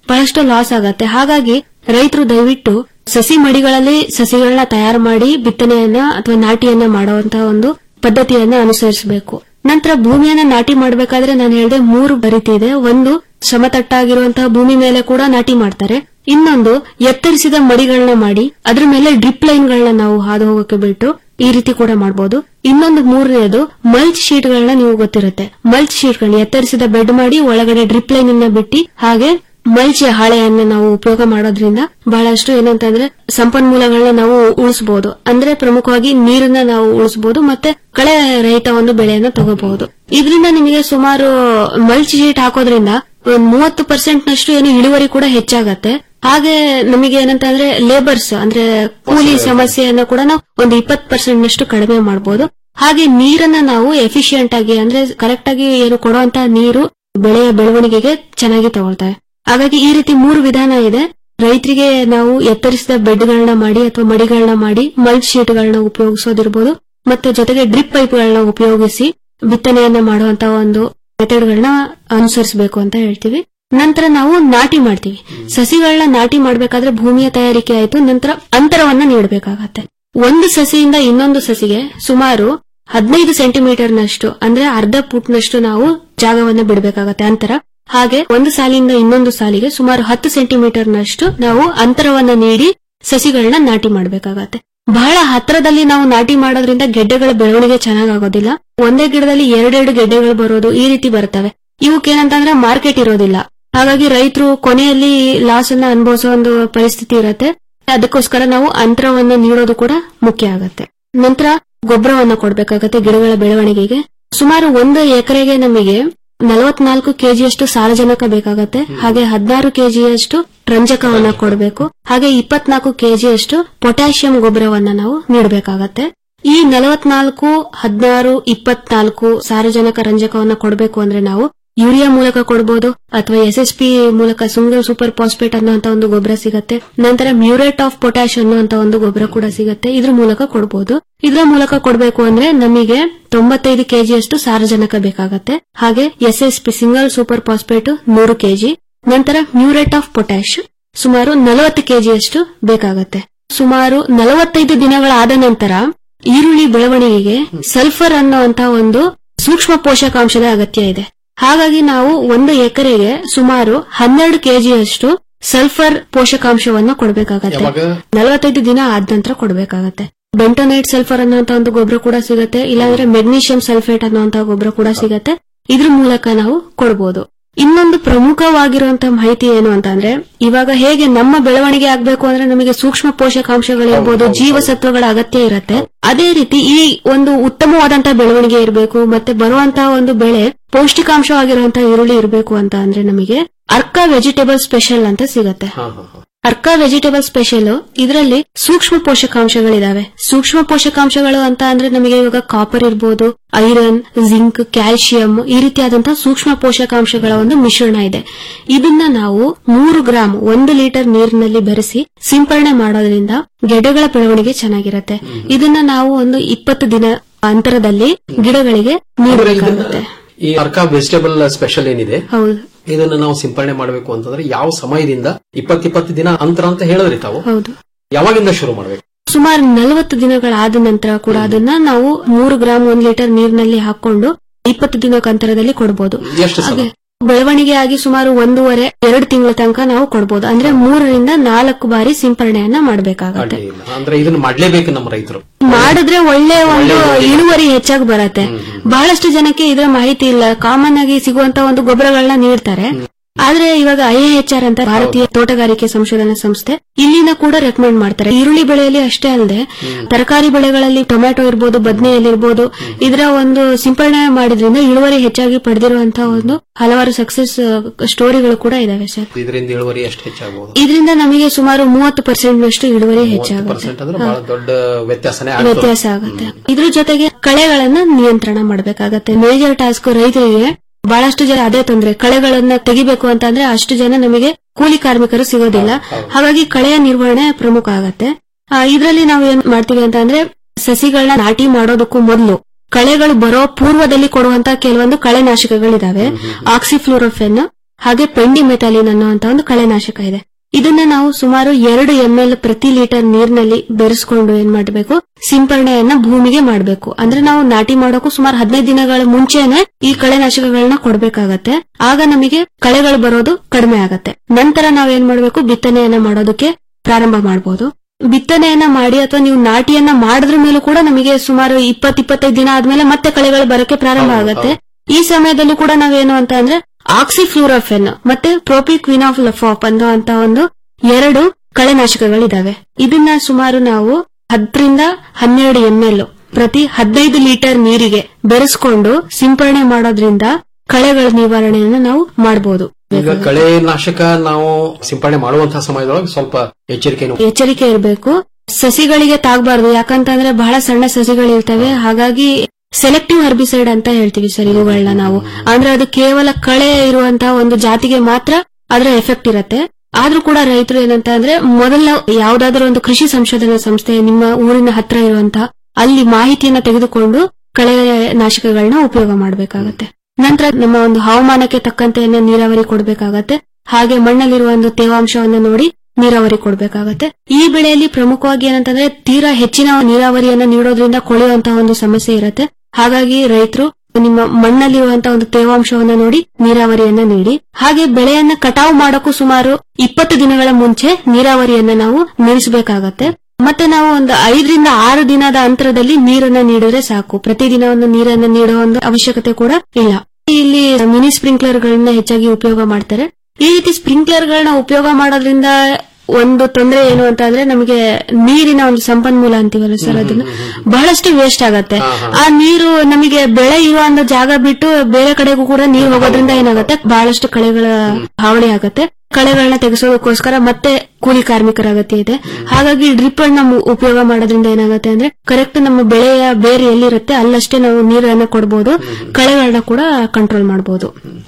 ಬಹಳಷ್ಟು ಲಾಸ್ ಆಗತ್ತೆ ಹಾಗಾಗಿ ರೈತರು ದಯವಿಟ್ಟು ಸಸಿ ಮಡಿಗಳಲ್ಲಿ ಸಸಿಗಳನ್ನ ತಯಾರು ಮಾಡಿ ಬಿತ್ತನೆಯನ್ನ ಅಥವಾ ನಾಟಿಯನ್ನ ಮಾಡುವಂತಹ ಒಂದು ಪದ್ಧತಿಯನ್ನ ಅನುಸರಿಸಬೇಕು ನಂತರ ಭೂಮಿಯನ್ನ ನಾಟಿ ಮಾಡಬೇಕಾದ್ರೆ ನಾನು ಹೇಳಿದೆ ಮೂರು ರೀತಿ ಇದೆ ಒಂದು ಸಮತಟ್ಟಾಗಿರುವಂತಹ ಭೂಮಿ ಮೇಲೆ ಕೂಡ ನಾಟಿ ಮಾಡ್ತಾರೆ ಇನ್ನೊಂದು ಎತ್ತರಿಸಿದ ಮಡಿಗಳನ್ನ ಮಾಡಿ ಅದ್ರ ಮೇಲೆ ಡ್ರಿಪ್ ಲೈನ್ಗಳನ್ನ ನಾವು ಹಾದು ಹೋಗೋಕೆ ಬಿಟ್ಟು ಈ ರೀತಿ ಕೂಡ ಮಾಡಬಹುದು ಇನ್ನೊಂದು ಮೂರನೇದು ಮಲ್ಚ್ ಶೀಟ್ ಗಳನ್ನ ನೀವು ಗೊತ್ತಿರುತ್ತೆ ಮಲ್ಚ್ ಶೀಟ್ ಗಳನ್ನ ಎತ್ತರಿಸಿದ ಬೆಡ್ ಮಾಡಿ ಒಳಗಡೆ ಡ್ರಿಪ್ ಲೈನ್ ಅನ್ನ ಬಿಟ್ಟು ಹಾಗೆ ಮಲ್ಚ್ ಹಾಳೆಯನ್ನ ನಾವು ಉಪಯೋಗ ಮಾಡೋದ್ರಿಂದ ಬಹಳಷ್ಟು ಏನಂತಂದ್ರೆ ಸಂಪನ್ಮೂಲಗಳನ್ನ ನಾವು ಉಳಿಸಬಹುದು ಅಂದ್ರೆ ಪ್ರಮುಖವಾಗಿ ನೀರನ್ನ ನಾವು ಉಳಿಸಬಹುದು ಮತ್ತೆ ಕಳೆ ರಹಿತ ಒಂದು ಬೆಳೆಯನ್ನ ತಗೋಬಹುದು ಇದರಿಂದ ನಿಮಗೆ ಸುಮಾರು ಮಲ್ಚ್ ಶೀಟ್ ಹಾಕೋದ್ರಿಂದ ಒಂದ್ ಮೂವತ್ತು ಪರ್ಸೆಂಟ್ ನಷ್ಟು ಏನು ಇಳುವರಿ ಕೂಡ ಹೆಚ್ಚಾಗತ್ತೆ ಹಾಗೆ ನಮಗೆ ಏನಂತಂದ್ರೆ ಲೇಬರ್ಸ್ ಅಂದ್ರೆ ಕೂಲಿ ಸಮಸ್ಯೆಯನ್ನ ಕೂಡ ನಾವು ಒಂದು ಇಪ್ಪತ್ತು ಪರ್ಸೆಂಟ್ ನಷ್ಟು ಕಡಿಮೆ ಮಾಡಬಹುದು ಹಾಗೆ ನೀರನ್ನ ನಾವು ಎಫಿಷಿಯಂಟ್ ಆಗಿ ಅಂದ್ರೆ ಕರೆಕ್ಟ್ ಆಗಿ ಏನು ಕೊಡುವಂತ ನೀರು ಬೆಳೆಯ ಬೆಳವಣಿಗೆಗೆ ಚೆನ್ನಾಗಿ ತಗೊಳ್ತಾರೆ ಹಾಗಾಗಿ ಈ ರೀತಿ ಮೂರು ವಿಧಾನ ಇದೆ ರೈತರಿಗೆ ನಾವು ಎತ್ತರಿಸಿದ ಬೆಡ್ಗಳನ್ನ ಮಾಡಿ ಅಥವಾ ಮಡಿಗಳನ್ನ ಮಾಡಿ ಮಲ್ಚ್ ಶೀಟ್ಗಳನ್ನ ಉಪಯೋಗಿಸೋದಿರ್ಬೋದು ಮತ್ತೆ ಜೊತೆಗೆ ಡ್ರಿಪ್ ಪೈಪ್ಗಳನ್ನ ಉಪಯೋಗಿಸಿ ಬಿತ್ತನೆಯನ್ನ ಮಾಡುವಂತ ಒಂದು ಮೆಥಡ್ಗಳನ್ನ ಅನುಸರಿಸಬೇಕು ಅಂತ ಹೇಳ್ತೀವಿ ನಂತರ ನಾವು ನಾಟಿ ಮಾಡ್ತೀವಿ ಸಸಿಗಳನ್ನ ನಾಟಿ ಮಾಡಬೇಕಾದ್ರೆ ಭೂಮಿಯ ತಯಾರಿಕೆ ಆಯ್ತು ನಂತರ ಅಂತರವನ್ನ ನೀಡಬೇಕಾಗತ್ತೆ ಒಂದು ಸಸಿಯಿಂದ ಇನ್ನೊಂದು ಸಸಿಗೆ ಸುಮಾರು ಹದಿನೈದು ಸೆಂಟಿಮೀಟರ್ನಷ್ಟು ಅಂದ್ರೆ ಅರ್ಧ ಫುಟ್ನಷ್ಟು ನಾವು ಜಾಗವನ್ನ ಬಿಡಬೇಕಾಗತ್ತೆ ಅಂತರ ಹಾಗೆ ಒಂದು ಸಾಲಿಂದ ಇನ್ನೊಂದು ಸಾಲಿಗೆ ಸುಮಾರು ಹತ್ತು ಸೆಂಟಿಮೀಟರ್ನಷ್ಟು ನಾವು ಅಂತರವನ್ನ ನೀಡಿ ಸಸಿಗಳನ್ನ ನಾಟಿ ಮಾಡಬೇಕಾಗತ್ತೆ ಬಹಳ ಹತ್ರದಲ್ಲಿ ನಾವು ನಾಟಿ ಮಾಡೋದ್ರಿಂದ ಗೆಡ್ಡೆಗಳ ಬೆಳವಣಿಗೆ ಚೆನ್ನಾಗಾಗೋದಿಲ್ಲ ಒಂದೇ ಗಿಡದಲ್ಲಿ ಎರಡೆರಡು ಗೆಡ್ಡೆಗಳು ಬರೋದು ಈ ರೀತಿ ಬರ್ತವೆ ಇವಕ್ಕೇನಂತಂದ್ರೆ ಮಾರ್ಕೆಟ್ ಇರೋದಿಲ್ಲ ಹಾಗಾಗಿ ರೈತರು ಕೊನೆಯಲ್ಲಿ ಲಾಸ್ ಅನ್ನ ಅನುಭವಿಸೋ ಒಂದು ಪರಿಸ್ಥಿತಿ ಇರತ್ತೆ ಅದಕ್ಕೋಸ್ಕರ ನಾವು ಅಂತರವನ್ನ ನೀಡೋದು ಕೂಡ ಮುಖ್ಯ ಆಗತ್ತೆ ನಂತರ ಗೊಬ್ಬರವನ್ನ ಕೊಡ್ಬೇಕಾಗತ್ತೆ ಗಿಡಗಳ ಬೆಳವಣಿಗೆಗೆ ಸುಮಾರು ಒಂದು ಎಕರೆಗೆ ನಮಗೆ ನಲವತ್ನಾಲ್ಕು ಕೆಜಿಯಷ್ಟು ಸಾರಜನಕ ಬೇಕಾಗತ್ತೆ ಹಾಗೆ ಹದಿನಾರು ಕೆಜಿಯಷ್ಟು ರಂಜಕವನ್ನ ಕೊಡಬೇಕು ಹಾಗೆ ಇಪ್ಪತ್ನಾಲ್ಕು ಕೆಜಿಯಷ್ಟು ಪೊಟ್ಯಾಷಿಯಂ ಗೊಬ್ಬರವನ್ನ ನಾವು ನೀಡಬೇಕಾಗತ್ತೆ ಈ ನಲವತ್ನಾಲ್ಕು ಹದಿನಾರು ಇಪ್ಪತ್ನಾಲ್ಕು ಸಾರಜನಕ ರಂಜಕವನ್ನ ಕೊಡಬೇಕು ಅಂದ್ರೆ ನಾವು ಯೂರಿಯಾ ಮೂಲಕ ಕೊಡಬಹುದು ಅಥವಾ ಎಸ್ ಎಸ್ ಪಿ ಮೂಲಕ ಸಿಂಗಲ್ ಸೂಪರ್ ಫಾಸ್ಫೇಟ್ ಅನ್ನುವಂತ ಒಂದು ಗೊಬ್ಬರ ಸಿಗತ್ತೆ ನಂತರ ಮ್ಯೂರೇಟ್ ಆಫ್ ಪೊಟ್ಯಾಶ್ ಅನ್ನುವಂತ ಒಂದು ಗೊಬ್ಬರ ಕೂಡ ಸಿಗತ್ತೆ ಇದ್ರ ಮೂಲಕ ಕೊಡಬಹುದು ಇದರ ಮೂಲಕ ಕೊಡಬೇಕು ಅಂದ್ರೆ ನಮಗೆ ತೊಂಬತ್ತೈದು ಕೆಜಿಯಷ್ಟು ಸಾರಜನಕ ಬೇಕಾಗತ್ತೆ ಹಾಗೆ S S P single super phosphate ನೂರು ಕೆಜಿ ನಂತರ ಮ್ಯೂರೇಟ್ ಆಫ್ ಪೊಟ್ಯಾಶ್ ಸುಮಾರು ನಲವತ್ತು ಕೆಜಿಯಷ್ಟು ಬೇಕಾಗತ್ತೆ ಸುಮಾರು ನಲವತ್ತೈದು ದಿನಗಳಾದ ನಂತರ ಈರುಳ್ಳಿ ಬೆಳವಣಿಗೆಗೆ ಸಲ್ಫರ್ ಅನ್ನುವಂತ ಒಂದು ಸೂಕ್ಷ್ಮ ಪೋಷಕಾಂಶದ ಅಗತ್ಯ ಇದೆ ಹಾಗಾಗಿ ನಾವು ಒಂದು ಎಕರೆಗೆ ಸುಮಾರು ಹನ್ನೆರಡು ಕೆಜಿಯಷ್ಟು ಸಲ್ಫರ್ ಪೋಷಕಾಂಶವನ್ನು ಕೊಡಬೇಕಾಗತ್ತೆ ಯಾವಾಗ? ನಲವತ್ತೈದು ದಿನ ಆದ ನಂತರ ಕೊಡಬೇಕಾಗತ್ತೆ ಬೆಂಟೋನೈಟ್ ಸಲ್ಫರ್ ಅನ್ನುವಂತ ಒಂದು ಗೊಬ್ಬರ ಕೂಡ ಸಿಗತ್ತೆ ಇಲ್ಲಾಂದ್ರೆ ಮೆಗ್ನೀಷಿಯಂ ಸಲ್ಫೇಟ್ ಅನ್ನುವಂತ ಗೊಬ್ಬರ ಕೂಡ ಸಿಗತ್ತೆ ಇದ್ರ ಮೂಲಕ ನಾವು ಕೊಡಬಹುದು ಇನ್ನೊಂದು ಪ್ರಮುಖವಾಗಿರುವಂತಹ ಮಾಹಿತಿ ಏನು ಅಂತಂದ್ರೆ ಇವಾಗ ಹೇಗೆ ನಮ್ಮ ಬೆಳವಣಿಗೆ ಆಗ್ಬೇಕು ಅಂದ್ರೆ ನಮಗೆ ಸೂಕ್ಷ್ಮ ಪೋಷಕಾಂಶಗಳಿರ್ಬೋದು ಜೀವಸತ್ವಗಳ ಅಗತ್ಯ ಇರತ್ತೆ ಅದೇ ರೀತಿ ಈ ಒಂದು ಉತ್ತಮವಾದಂತಹ ಬೆಳವಣಿಗೆ ಇರಬೇಕು ಮತ್ತೆ ಬರುವಂತಹ ಒಂದು ಬೆಳೆ ಪೌಷ್ಟಿಕಾಂಶವಾಗಿರುವಂತಹ ಈರುಳ್ಳಿ ಇರಬೇಕು ಅಂತ ಅಂದ್ರೆ ನಮಗೆ ಅರ್ಕ ವೆಜಿಟೇಬಲ್ ಸ್ಪೆಷಲ್ ಅಂತ ಸಿಗತ್ತೆ ಅರ್ಕ ವೆಜಿಟೇಬಲ್ ಸ್ಪೆಷಲ್ ಇದರಲ್ಲಿ ಸೂಕ್ಷ್ಮ ಪೋಷಕಾಂಶಗಳಿದಾವೆ ಸೂಕ್ಷ್ಮ ಪೋಷಕಾಂಶಗಳು ಅಂತ ಅಂದ್ರೆ ನಮಗೆ ಇವಾಗ ಕಾಪರ್ ಇರ್ಬೋದು ಐರನ್ ಜಿಂಕ್ ಕ್ಯಾಲ್ಸಿಯಂ ಈ ರೀತಿಯಾದಂತಹ ಸೂಕ್ಷ್ಮ ಪೋಷಕಾಂಶಗಳ ಒಂದು ಮಿಶ್ರಣ ಇದೆ ಇದನ್ನ ನಾವು ಮೂರು ಗ್ರಾಂ ಒಂದು ಲೀಟರ್ ನೀರಿನಲ್ಲಿ ಬೆರೆಸಿ ಸಿಂಪರಣೆ ಮಾಡೋದ್ರಿಂದ ಗೆಡ್ಡೆಗಳ ಬೆಳವಣಿಗೆ ಚೆನ್ನಾಗಿರತ್ತೆ ಇದನ್ನ ನಾವು ಒಂದು ಇಪ್ಪತ್ತು ದಿನ ಅಂತರದಲ್ಲಿ ಗಿಡಗಳಿಗೆ ನೀಡಬೇಕಾಗುತ್ತೆ ಈ ಅರ್ಕ ವೆಜಿಟೇಬಲ್ ಸ್ಪೆಷಲ್ ಏನಿದೆ ಹೌದು ಇದನ್ನ ನಾವು ಸಿಂಪರಣೆ ಮಾಡಬೇಕು ಅಂತಂದ್ರೆ ಯಾವ ಸಮಯದಿಂದ ಇಪ್ಪತ್ತಿಪ್ಪತ್ತು ದಿನ ಅಂತರ ಅಂತ ಹೇಳಿದ್ರಿ ತಾವು ಹೌದು ಯಾವಾಗಿಂದ ಶುರು ಮಾಡಬೇಕು ಸುಮಾರು ನಲವತ್ತು ದಿನಗಳಾದ ನಂತರ ಕೂಡ ಅದನ್ನ ನಾವು ಮೂರು ಗ್ರಾಂ ಒಂದ್ ಲೀಟರ್ ನೀರಿನಲ್ಲಿ ಹಾಕೊಂಡು ಇಪ್ಪತ್ತು ದಿನಕ್ಕೆ ಅಂತರದಲ್ಲಿ ಕೊಡಬಹುದು ಎಷ್ಟು ಸಲ? ಹಾಗೆ ಬೆಳವಣಿಗೆ ಆಗಿ ಸುಮಾರು ಒಂದೂವರೆ ಎರಡು ತಿಂಗಳ ತನಕ ನಾವು ಕೊಡಬಹುದು ಅಂದ್ರೆ ಮೂರರಿಂದ ನಾಲ್ಕು ಬಾರಿ ಸಿಂಪರಣೆಯನ್ನ ಮಾಡಬೇಕಾಗತ್ತೆ ಅಡ್ಡಿ ಇಲ್ಲ ಅಂದ್ರೆ ಇದನ್ನ ಮಾಡ್ಲೇಬೇಕು ನಮ್ಮ ರೈತರು ಮಾಡಿದ್ರೆ ಒಳ್ಳೆ ಒಂದು ಇಳುವರಿ ಹೆಚ್ಚಾಗಿ ಬರತ್ತೆ ಬಹಳಷ್ಟು ಜನಕ್ಕೆ ಇದರ ಮಾಹಿತಿ ಇಲ್ಲ ಕಾಮನ್ ಆಗಿ ಸಿಗುವಂತ ಒಂದು ಗೊಬ್ಬರಗಳನ್ನ ನೀಡ್ತಾರೆ ಆದ್ರೆ ಇವಾಗ ಐಎಚ್ಆರ್ ಅಂತ ಭಾರತೀಯ ತೋಟಗಾರಿಕೆ ಸಂಶೋಧನಾ ಸಂಸ್ಥೆ ಇಲ್ಲಿನ ಕೂಡ ರೆಕಮೆಂಡ್ ಮಾಡ್ತಾರೆ ಈರುಳ್ಳಿ ಬೆಳೆಯಲ್ಲಿ ಅಷ್ಟೇ ಅಲ್ಲದೆ ತರಕಾರಿ ಬೆಳೆಗಳಲ್ಲಿ ಟೊಮ್ಯಾಟೊ ಇರ್ಬೋದು ಬದನೆಯಲ್ಲಿರ್ಬೋದು ಇದರ ಒಂದು ಸಿಂಪರಣೆ ಮಾಡಿದ್ರಿಂದ ಇಳುವರಿ ಹೆಚ್ಚಾಗಿ ಪಡೆದಿರುವಂತಹ ಒಂದು ಹಲವಾರು ಸಕ್ಸಸ್ ಸ್ಟೋರಿಗಳು ಕೂಡ ಇದಾವೆ ಸರ್ ಇದರಿಂದ ಇಳುವರಿ ಎಷ್ಟು ಹೆಚ್ಚಾಗಬಹುದು ಇದರಿಂದ ನಮಗೆ ಸುಮಾರು ಮೂವತ್ತು ಪರ್ಸೆಂಟ್ ನಷ್ಟು ಇಳುವರಿ ಹೆಚ್ಚಾಗುತ್ತೆ ಪರ್ಸೆಂಟ್ ಅಂದ್ರೆ ಬಹಳ ದೊಡ್ಡ ವ್ಯತ್ಯಾಸನೇ ಆಗ್ತದೆ ವ್ಯತ್ಯಾಸ ಆಗುತ್ತೆ ಇದ್ರ ಜೊತೆಗೆ ಕಳೆಗಳನ್ನ ನಿಯಂತ್ರಣ ಮಾಡಬೇಕಾಗತ್ತೆ ಮೇಜರ್ ಟಾಸ್ಕ್ ರೈತರಿಗೆ ಬಹಳಷ್ಟು ಜನ ಅದೇ ತೊಂದ್ರೆ ಕಳೆಗಳನ್ನ ತೆಗಿಬೇಕು ಅಂತಂದ್ರೆ ಅಷ್ಟು ಜನ ನಮಗೆ ಕೂಲಿ ಕಾರ್ಮಿಕರು ಸಿಗೋದಿಲ್ಲ ಹಾಗಾಗಿ ಕಳೆಯ ನಿರ್ವಹಣೆ ಪ್ರಮುಖ ಆಗತ್ತೆ ಇದರಲ್ಲಿ ನಾವು ಏನ್ ಮಾಡ್ತೀವಿ ಅಂತ ಅಂದ್ರೆ ಸಸಿಗಳನ್ನ ನಾಟಿ ಮಾಡೋದಕ್ಕೂ ಮೊದಲು ಕಳೆಗಳು ಬರೋ ಪೂರ್ವದಲ್ಲಿ ಕೊಡುವಂತ ಕೆಲವೊಂದು ಕಳೆನಾಶಕಗಳಿದಾವೆ ಆಕ್ಸಿಫ್ಲೋರೋಫೆನ್ ಹಾಗೆ ಪೆಂಡಿಮೆಥಾಲಿನ್ ಅನ್ನುವಂತ ಒಂದು ಕಳೆನಾಶಕ ಇದೆ ಇದನ್ನ ನಾವು ಸುಮಾರು ಎರಡು ಎಂಎಲ್ ಪ್ರತಿ ಲೀಟರ್ ನೀರಿನಲ್ಲಿ ಬೆರೆಸ್ಕೊಂಡು ಏನ್ ಮಾಡಬೇಕು ಸಿಂಪರಣೆಯನ್ನ ಭೂಮಿಗೆ ಮಾಡಬೇಕು ಅಂದ್ರೆ ನಾವು ನಾಟಿ ಮಾಡೋಕು ಸುಮಾರು ಹದಿನೈದು ದಿನಗಳ ಮುಂಚೆನೆ ಈ ಕಳೆನಾಶಕಗಳನ್ನ ಕೊಡ್ಬೇಕಾಗತ್ತೆ ಆಗ ನಮಗೆ ಕಳೆಗಳು ಬರೋದು ಕಡಿಮೆ ಆಗತ್ತೆ ನಂತರ ನಾವ್ ಏನ್ ಮಾಡ್ಬೇಕು ಬಿತ್ತನೆಯನ್ನ ಮಾಡೋದಕ್ಕೆ ಪ್ರಾರಂಭ ಮಾಡಬಹುದು ಬಿತ್ತನೆಯನ್ನ ಮಾಡಿ ಅಥವಾ ನೀವು ನಾಟಿಯನ್ನ ಮಾಡಿದ್ರ ಮೇಲೂ ಕೂಡ ನಮಗೆ ಸುಮಾರು ಇಪ್ಪತ್ ಇಪ್ಪತ್ತೈದು ದಿನ ಆದ್ಮೇಲೆ ಮತ್ತೆ ಕಳೆಗಳು ಬರಕ್ಕೆ ಪ್ರಾರಂಭ ಆಗತ್ತೆ ಈ ಸಮಯದಲ್ಲೂ ಕೂಡ ನಾವೇನು ಅಂತ ಅಂದ್ರೆ ಆಕ್ಸಿಫ್ಲೂರೋಫೆನ್ ಮತ್ತೆ ಪ್ರೋಪಿಕ್ವಿನಾಫ್ ಲಫಾಪ್ ಅನ್ನುವಂತ ಒಂದು ಎರಡು ಕಳೆನಾಶಕಗಳಿದಾವೆ ಇದನ್ನ ಸುಮಾರು ನಾವು ಹತ್ತರಿಂದ ಹನ್ನೆರಡು ಎಂಎಲ್ ಪ್ರತಿ ಹದಿನೈದು ಲೀಟರ್ ನೀರಿಗೆ ಬೆರೆಸ್ಕೊಂಡು ಸಿಂಪರಣೆ ಮಾಡೋದ್ರಿಂದ ಕಳೆಗಳ ನಿವಾರಣೆಯನ್ನು ನಾವು ಮಾಡಬಹುದು ಈಗ ಕಳೆ ನಾಶಕ ನಾವು ಸಿಂಪಡಣೆ ಮಾಡುವಂತಹ ಸಮಯದೊಳಗೆ ಸ್ವಲ್ಪ ಎಚ್ಚರಿಕೆಯನ್ನು ಎಚ್ಚರಿಕೆ ಇರಬೇಕು ಸಸಿಗಳಿಗೆ ತಾಗಬಾರ್ದು ಯಾಕಂತಂದ್ರೆ ಬಹಳ ಸಣ್ಣ ಸಸಿಗಳಿರ್ತವೆ ಹಾಗಾಗಿ ಸೆಲೆಕ್ಟಿವ್ ಹರ್ಬಿಸೈಡ್ ಅಂತ ಹೇಳ್ತೀವಿ ಸರ್ ಇವುಗಳನ್ನ ನಾವು ಅಂದ್ರೆ ಅದು ಕೇವಲ ಕಳೆ ಇರುವಂತಹ ಒಂದು ಜಾತಿಗೆ ಮಾತ್ರ ಅದರ ಎಫೆಕ್ಟ್ ಇರತ್ತೆ ಆದ್ರೂ ಕೂಡ ರೈತರು ಏನಂತ ಅಂದ್ರೆ ಮೊದಲ ಯಾವ್ದಾದ್ರು ಒಂದು ಕೃಷಿ ಸಂಶೋಧನಾ ಸಂಸ್ಥೆ ನಿಮ್ಮ ಊರಿನ ಹತ್ರ ಇರುವಂತಹ ಅಲ್ಲಿ ಮಾಹಿತಿಯನ್ನ ತೆಗೆದುಕೊಂಡು ಕಳೆ ನಾಶಕಗಳನ್ನ ಉಪಯೋಗ ಮಾಡಬೇಕಾಗತ್ತೆ ನಂತರ ನಮ್ಮ ಒಂದು ಹವಾಮಾನಕ್ಕೆ ತಕ್ಕಂತೆ ನೀರಾವರಿ ಕೊಡಬೇಕಾಗತ್ತೆ ಹಾಗೆ ಮಣ್ಣಲ್ಲಿರುವ ಒಂದು ತೇವಾಂಶವನ್ನು ನೋಡಿ ನೀರಾವರಿ ಕೊಡಬೇಕಾಗತ್ತೆ ಈ ಬೆಳೆಯಲ್ಲಿ ಪ್ರಮುಖವಾಗಿ ಏನಂತಂದ್ರೆ ತೀರಾ ಹೆಚ್ಚಿನ ನೀರಾವರಿಯನ್ನ ನೀಡೋದ್ರಿಂದ ಕೊಳೆಯುವಂತಹ ಒಂದು ಸಮಸ್ಯೆ ಇರುತ್ತೆ ಹಾಗಾಗಿ ರೈತರು ನಿಮ್ಮ ಮಣ್ಣಲ್ಲಿರುವಂತಹ ಒಂದು ತೇವಾಂಶವನ್ನ ನೋಡಿ ನೀರಾವರಿಯನ್ನ ನೀಡಿ ಹಾಗೆ ಬೆಳೆಯನ್ನ ಕಟಾವು ಮಾಡೋಕ್ಕೂ ಸುಮಾರು ಇಪ್ಪತ್ತು ದಿನಗಳ ಮುಂಚೆ ನೀರಾವರಿಯನ್ನ ನಾವು ನಿಲ್ಲಿಸಬೇಕಾಗತ್ತೆ ಮತ್ತೆ ನಾವು ಒಂದು ಐದರಿಂದ ಆರು ದಿನದ ಅಂತರದಲ್ಲಿ ನೀರನ್ನ ನೀಡಿದ್ರೆ ಸಾಕು ಪ್ರತಿದಿನ ಒಂದು ನೀರನ್ನ ನೀಡುವ ಒಂದು ಅವಶ್ಯಕತೆ ಕೂಡ ಇಲ್ಲ ಇಲ್ಲಿ ಮಿನಿ ಸ್ಪ್ರಿಂಕ್ಲರ್ ಗಳನ್ನ ಹೆಚ್ಚಾಗಿ ಉಪಯೋಗ ಮಾಡ್ತಾರೆ ಈ ರೀತಿ ಸ್ಪ್ರಿಂಕ್ಲರ್ ಗಳನ್ನ ಉಪಯೋಗ ಮಾಡೋದ್ರಿಂದ ಒಂದು ತೊಂದರೆ ಏನು ಅಂತ ಅಂದ್ರೆ ನಮಗೆ ನೀರಿನ ಒಂದು ಸಂಪನ್ಮೂಲ ಅಂತೀವಲ್ಲ ಸರ್ ಅದನ್ನ ಬಹಳಷ್ಟು ವೇಸ್ಟ್ ಆಗತ್ತೆ ಆ ನೀರು ನಮಗೆ ಬೆಳೆ ಇರುವ ಒಂದು ಜಾಗ ಬಿಟ್ಟು ಬೇರೆ ಕಡೆಗೂ ಕೂಡ ನೀರು ಹೋಗೋದ್ರಿಂದ ಏನಾಗುತ್ತೆ ಬಹಳಷ್ಟು ಕಳೆಗಳ ಹಾವಳಿ ಆಗತ್ತೆ ಕಳೆಗಳನ್ನ ತೆಗೆಸೋದಕ್ಕೋಸ್ಕರ ಮತ್ತೆ ಕೂಲಿ ಕಾರ್ಮಿಕರ ಅಗತ್ಯ ಇದೆ ಹಾಗಾಗಿ ಡ್ರಿಪ್ ಅನ್ನ ಮು- ಉಪಯೋಗ ಮಾಡೋದ್ರಿಂದ ಏನಾಗುತ್ತೆ ಅಂದ್ರೆ ಕರೆಕ್ಟ್ ನಮ್ಮ ಬೆಳೆಯ ಬೇರೆ ಎಲ್ಲಿರುತ್ತೆ ಅಲ್ಲಷ್ಟೇ ನಾವು ನೀರನ್ನ ಕೊಡಬಹುದು ಕಳೆಗಳನ್ನ ಕೂಡ ಕಂಟ್ರೋಲ್ ಮಾಡಬಹುದು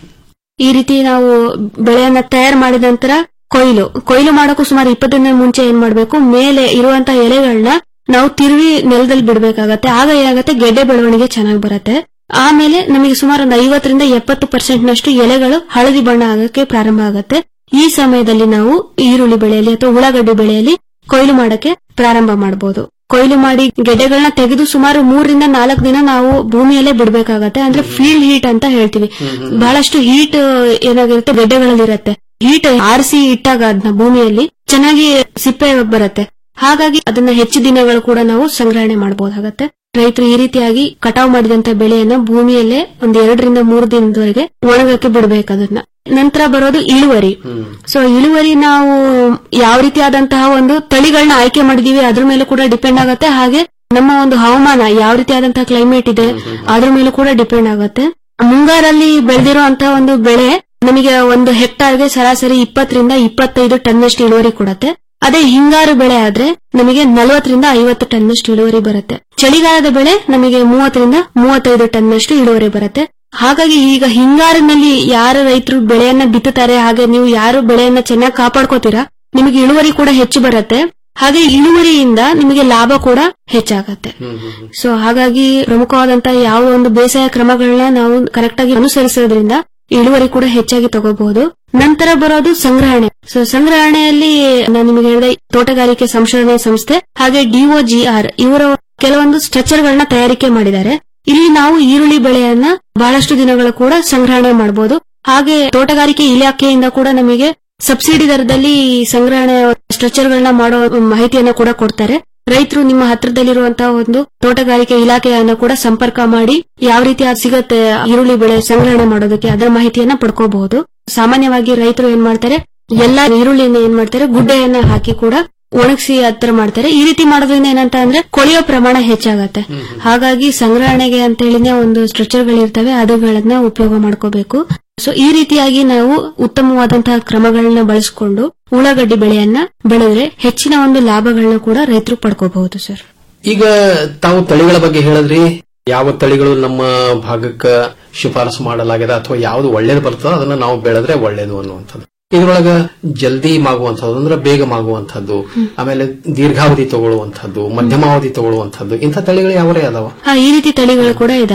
ಈ ರೀತಿ ನಾವು ಬೆಳೆಯನ್ನ ತಯಾರು ಮಾಡಿದ ನಂತರ ಕೊಯ್ಲು ಕೊಯ್ಲು ಮಾಡೋಕ್ಕೂ ಸುಮಾರು ಇಪ್ಪತ್ತು ದಿನ ಮುಂಚೆ ಏನ್ ಮಾಡ್ಬೇಕು ಮೇಲೆ ಇರುವಂತಹ ಎಲೆಗಳನ್ನ ನಾವು ತಿರುವಿ ನೆಲದಲ್ಲಿ ಬಿಡಬೇಕಾಗತ್ತೆ ಆಗ ಏನಾಗುತ್ತೆ ಗೆಡ್ಡೆ ಬೆಳವಣಿಗೆ ಚೆನ್ನಾಗಿ ಬರುತ್ತೆ ಆಮೇಲೆ ನಮಗೆ ಸುಮಾರು ಒಂದು ಐವತ್ತರಿಂದ ಎಪ್ಪತ್ತು ಪರ್ಸೆಂಟ್ ನಷ್ಟು ಎಲೆಗಳು ಹಳದಿ ಬಣ್ಣ ಆಗಕ್ಕೆ ಪ್ರಾರಂಭ ಆಗುತ್ತೆ ಈ ಸಮಯದಲ್ಲಿ ನಾವು ಈರುಳ್ಳಿ ಬೆಳೆಯಲ್ಲಿ ಅಥವಾ ಉಳ್ಳಾಗಡ್ಡಿ ಬೆಳೆಯಲ್ಲಿ ಕೊಯ್ಲು ಮಾಡಕ್ಕೆ ಪ್ರಾರಂಭ ಮಾಡಬಹುದು ಕೊಯ್ಲು ಮಾಡಿ ಗೆಡ್ಡೆಗಳನ್ನ ತೆಗೆದು ಸುಮಾರು ಮೂರರಿಂದ ನಾಲ್ಕು ದಿನ ನಾವು ಭೂಮಿಯಲ್ಲೇ ಬಿಡಬೇಕಾಗತ್ತೆ ಅಂದ್ರೆ ಫೀಲ್ಡ್ ಹೀಟ್ ಅಂತ ಹೇಳ್ತೀವಿ ಬಹಳಷ್ಟು ಹೀಟ್ ಏನಾಗಿರುತ್ತೆ ಗೆಡ್ಡೆಗಳಲ್ಲಿರುತ್ತೆ ಹೀಟ್ ಆರಿಸಿ ಇಟ್ಟಾಗ ಅದನ್ನ ಭೂಮಿಯಲ್ಲಿ ಚೆನ್ನಾಗಿ ಸಿಪ್ಪೆ ಬರುತ್ತೆ ಹಾಗಾಗಿ ಅದನ್ನ ಹೆಚ್ಚು ದಿನಗಳು ಕೂಡ ನಾವು ಸಂಗ್ರಹಣೆ ಮಾಡಬಹುದಾಗತ್ತೆ ರೈತರು ಈ ರೀತಿಯಾಗಿ ಕಟಾವು ಮಾಡಿದಂತ ಬೆಳೆಯನ್ನ ಭೂಮಿಯಲ್ಲೇ ಒಂದ್ ಎರಡರಿಂದ ಮೂರು ದಿನದವರೆಗೆ ಒಣಗಕ್ಕೆ ಬಿಡಬೇಕು ಅದನ್ನ ನಂತರ ಬರೋದು ಇಳುವರಿ ಸೊ ಇಳುವರಿ ನಾವು ಯಾವ ರೀತಿಯಾದಂತಹ ಒಂದು ತಳಿಗಳನ್ನ ಆಯ್ಕೆ ಮಾಡಿದೀವಿ ಅದ್ರ ಮೇಲೆ ಕೂಡ ಡಿಪೆಂಡ್ ಆಗುತ್ತೆ ಹಾಗೆ ನಮ್ಮ ಒಂದು ಹವಾಮಾನ ಯಾವ ರೀತಿಯಾದಂತಹ ಕ್ಲೈಮೇಟ್ ಇದೆ ಅದ್ರ ಮೇಲೂ ಕೂಡ ಡಿಪೆಂಡ್ ಆಗುತ್ತೆ ಮುಂಗಾರಲ್ಲಿ ಬೆಳೆದಿರುವಂತಹ ಒಂದು ಬೆಳೆ ನಮಗೆ ಒಂದು ಹೆಕ್ಟಾರ್ಗೆ ಸರಾಸರಿ ಇಪ್ಪತ್ತರಿಂದ ಇಪ್ಪತ್ತೈದು ಟನ್ನಷ್ಟು ಇಳುವರಿ ಕೊಡುತ್ತೆ ಅದೇ ಹಿಂಗಾರು ಬೆಳೆ ಆದ್ರೆ ನಮಗೆ ನಲವತ್ತರಿಂದ ಐವತ್ತು ಟನ್ನಷ್ಟು ಇಳುವರಿ ಬರುತ್ತೆ ಚಳಿಗಾಲದ ಬೆಳೆ ನಮಗೆ ಮೂವತ್ತರಿಂದ ಮೂವತ್ತೈದು ಟನ್ನಷ್ಟು ಇಳುವರಿ ಬರುತ್ತೆ ಹಾಗಾಗಿ ಈಗ ಹಿಂಗಾರಿನಲ್ಲಿ ಯಾರು ರೈತರು ಬೆಳೆಯನ್ನ ಬಿತ್ತುತ್ತಾರೆ ಹಾಗೆ ನೀವು ಯಾರು ಬೆಳೆಯನ್ನ ಚೆನ್ನಾಗಿ ಕಾಪಾಡ್ಕೋತೀರಾ ನಿಮಗೆ ಇಳುವರಿ ಕೂಡ ಹೆಚ್ಚು ಬರುತ್ತೆ ಹಾಗೆ ಇಳುವರಿಯಿಂದ ನಿಮಗೆ ಲಾಭ ಕೂಡ ಹೆಚ್ಚಾಗತ್ತೆ ಸೊ ಹಾಗಾಗಿ ಪ್ರಮುಖವಾದಂತಹ ಯಾವ ಒಂದು ಬೇಸಾಯ ಕ್ರಮಗಳನ್ನ ನಾವು ಕರೆಕ್ಟ್ ಆಗಿ ಅನುಸರಿಸೋದ್ರಿಂದ ಇಳುವರಿ ಕೂಡ ಹೆಚ್ಚಾಗಿ ತಗೋಬಹುದು ನಂತರ ಬರೋದು ಸಂಗ್ರಹಣೆ ಸೊ ಸಂಗ್ರಹಣೆಯಲ್ಲಿ ನಾನು ನಿಮಗೆ ಹೇಳಿದೆ ತೋಟಗಾರಿಕೆ ಸಂಶೋಧನೆ ಸಂಸ್ಥೆ ಹಾಗೆ ಡಿಒಜಿಆರ್ ಇವರ ಕೆಲವೊಂದು ಸ್ಟ್ರಕ್ಚರ್ ಗಳನ್ನ ತಯಾರಿಕೆ ಮಾಡಿದ್ದಾರೆ ಇಲ್ಲಿ ನಾವು ಈರುಳ್ಳಿ ಬೆಳೆಯನ್ನ ಬಹಳಷ್ಟು ದಿನಗಳ ಕೂಡ ಸಂಗ್ರಹಣೆ ಮಾಡಬಹುದು ಹಾಗೆ ತೋಟಗಾರಿಕೆ ಇಲಾಖೆಯಿಂದ ಕೂಡ ನಮಗೆ ಸಬ್ಸಿಡಿ ದರದಲ್ಲಿ ಸಂಗ್ರಹಣೆ ಸ್ಟ್ರಕ್ಚರ್ ಗಳನ್ನ ಮಾಡೋ ಮಾಹಿತಿಯನ್ನ ಕೂಡ ಕೊಡ್ತಾರೆ ರೈತರು ನಿಮ್ಮ ಹತ್ರದಲ್ಲಿರುವಂತಹ ಒಂದು ತೋಟಗಾರಿಕೆ ಇಲಾಖೆಯನ್ನ ಕೂಡ ಸಂಪರ್ಕ ಮಾಡಿ ಯಾವ ರೀತಿ ಅದು ಸಿಗತ್ತೆ ಈರುಳ್ಳಿ ಬೆಳೆ ಸಂಗ್ರಹಣೆ ಮಾಡೋದಕ್ಕೆ ಅದರ ಮಾಹಿತಿಯನ್ನ ಪಡ್ಕೋಬಹುದು ಸಾಮಾನ್ಯವಾಗಿ ರೈತರು ಏನ್ ಮಾಡ್ತಾರೆ ಎಲ್ಲಾ ಈರುಳ್ಳಿಯನ್ನ ಏನ್ ಮಾಡ್ತಾರೆ ಗುಡ್ಡೆಯನ್ನ ಹಾಕಿ ಕೂಡ ಒಣಗಿಸಿ ಹತ್ರ ಮಾಡ್ತಾರೆ ಈ ರೀತಿ ಮಾಡೋದ್ರಿಂದ ಏನಂತ ಅಂದ್ರೆ ಕೊಳೆಯೋ ಪ್ರಮಾಣ ಹೆಚ್ಚಾಗತ್ತೆ ಹಾಗಾಗಿ ಸಂಗ್ರಹಣೆಗೆ ಅಂತ ಹೇಳಿನೇ ಒಂದು ಸ್ಟ್ರಕ್ಚರ್ ಗಳಿರ್ತವೆ ಅದುಗಳನ್ನ ಉಪಯೋಗ ಮಾಡ್ಕೋಬೇಕು ಸೊ ಈ ರೀತಿಯಾಗಿ ನಾವು ಉತ್ತಮವಾದಂತಹ ಕ್ರಮಗಳನ್ನ ಬಳಸಿಕೊಂಡು ಉಳ್ಳಾಗಡ್ಡಿ ಬೆಳೆಯನ್ನ ಬೆಳೆದ್ರೆ ಹೆಚ್ಚಿನ ಒಂದು ಲಾಭಗಳನ್ನ ಕೂಡ ರೈತರು ಪಡ್ಕೋಬಹುದು ಸರ್ ಈಗ ತಾವು ತಳಿಗಳ ಬಗ್ಗೆ ಹೇಳಿದ್ರಿ ಯಾವ ತಳಿಗಳು ನಮ್ಮ ಭಾಗಕ್ಕೆ ಶಿಫಾರಸು ಮಾಡಲಾಗಿದೆ ಅಥವಾ ಯಾವ್ದು ಒಳ್ಳೇದು ಬರ್ತದೋ ಅದನ್ನ ನಾವು ಬೆಳೆದ್ರೆ ಒಳ್ಳೇದು ಅನ್ನುವಂಥದ್ದು ಇದರೊಳಗ ಜಲ್ದಿ ಮಾಗುವಂಥದ್ದು ಅಂದ್ರೆ ಬೇಗ ಮಾಗುವಂಥದ್ದು ಆಮೇಲೆ ದೀರ್ಘಾವಧಿ ತಗೊಳ್ಳುವಂಥದ್ದು ಮಧ್ಯಮಾವಧಿ ತಗೊಳ್ಳುವಂಥದ್ದು ಇಂಥ ತಳಿಗಳು ಯಾವರೇ ಅದಾವ ಹಾ ಈ ರೀತಿ ತಳಿಗಳು ಕೂಡ ಇದಾವೆ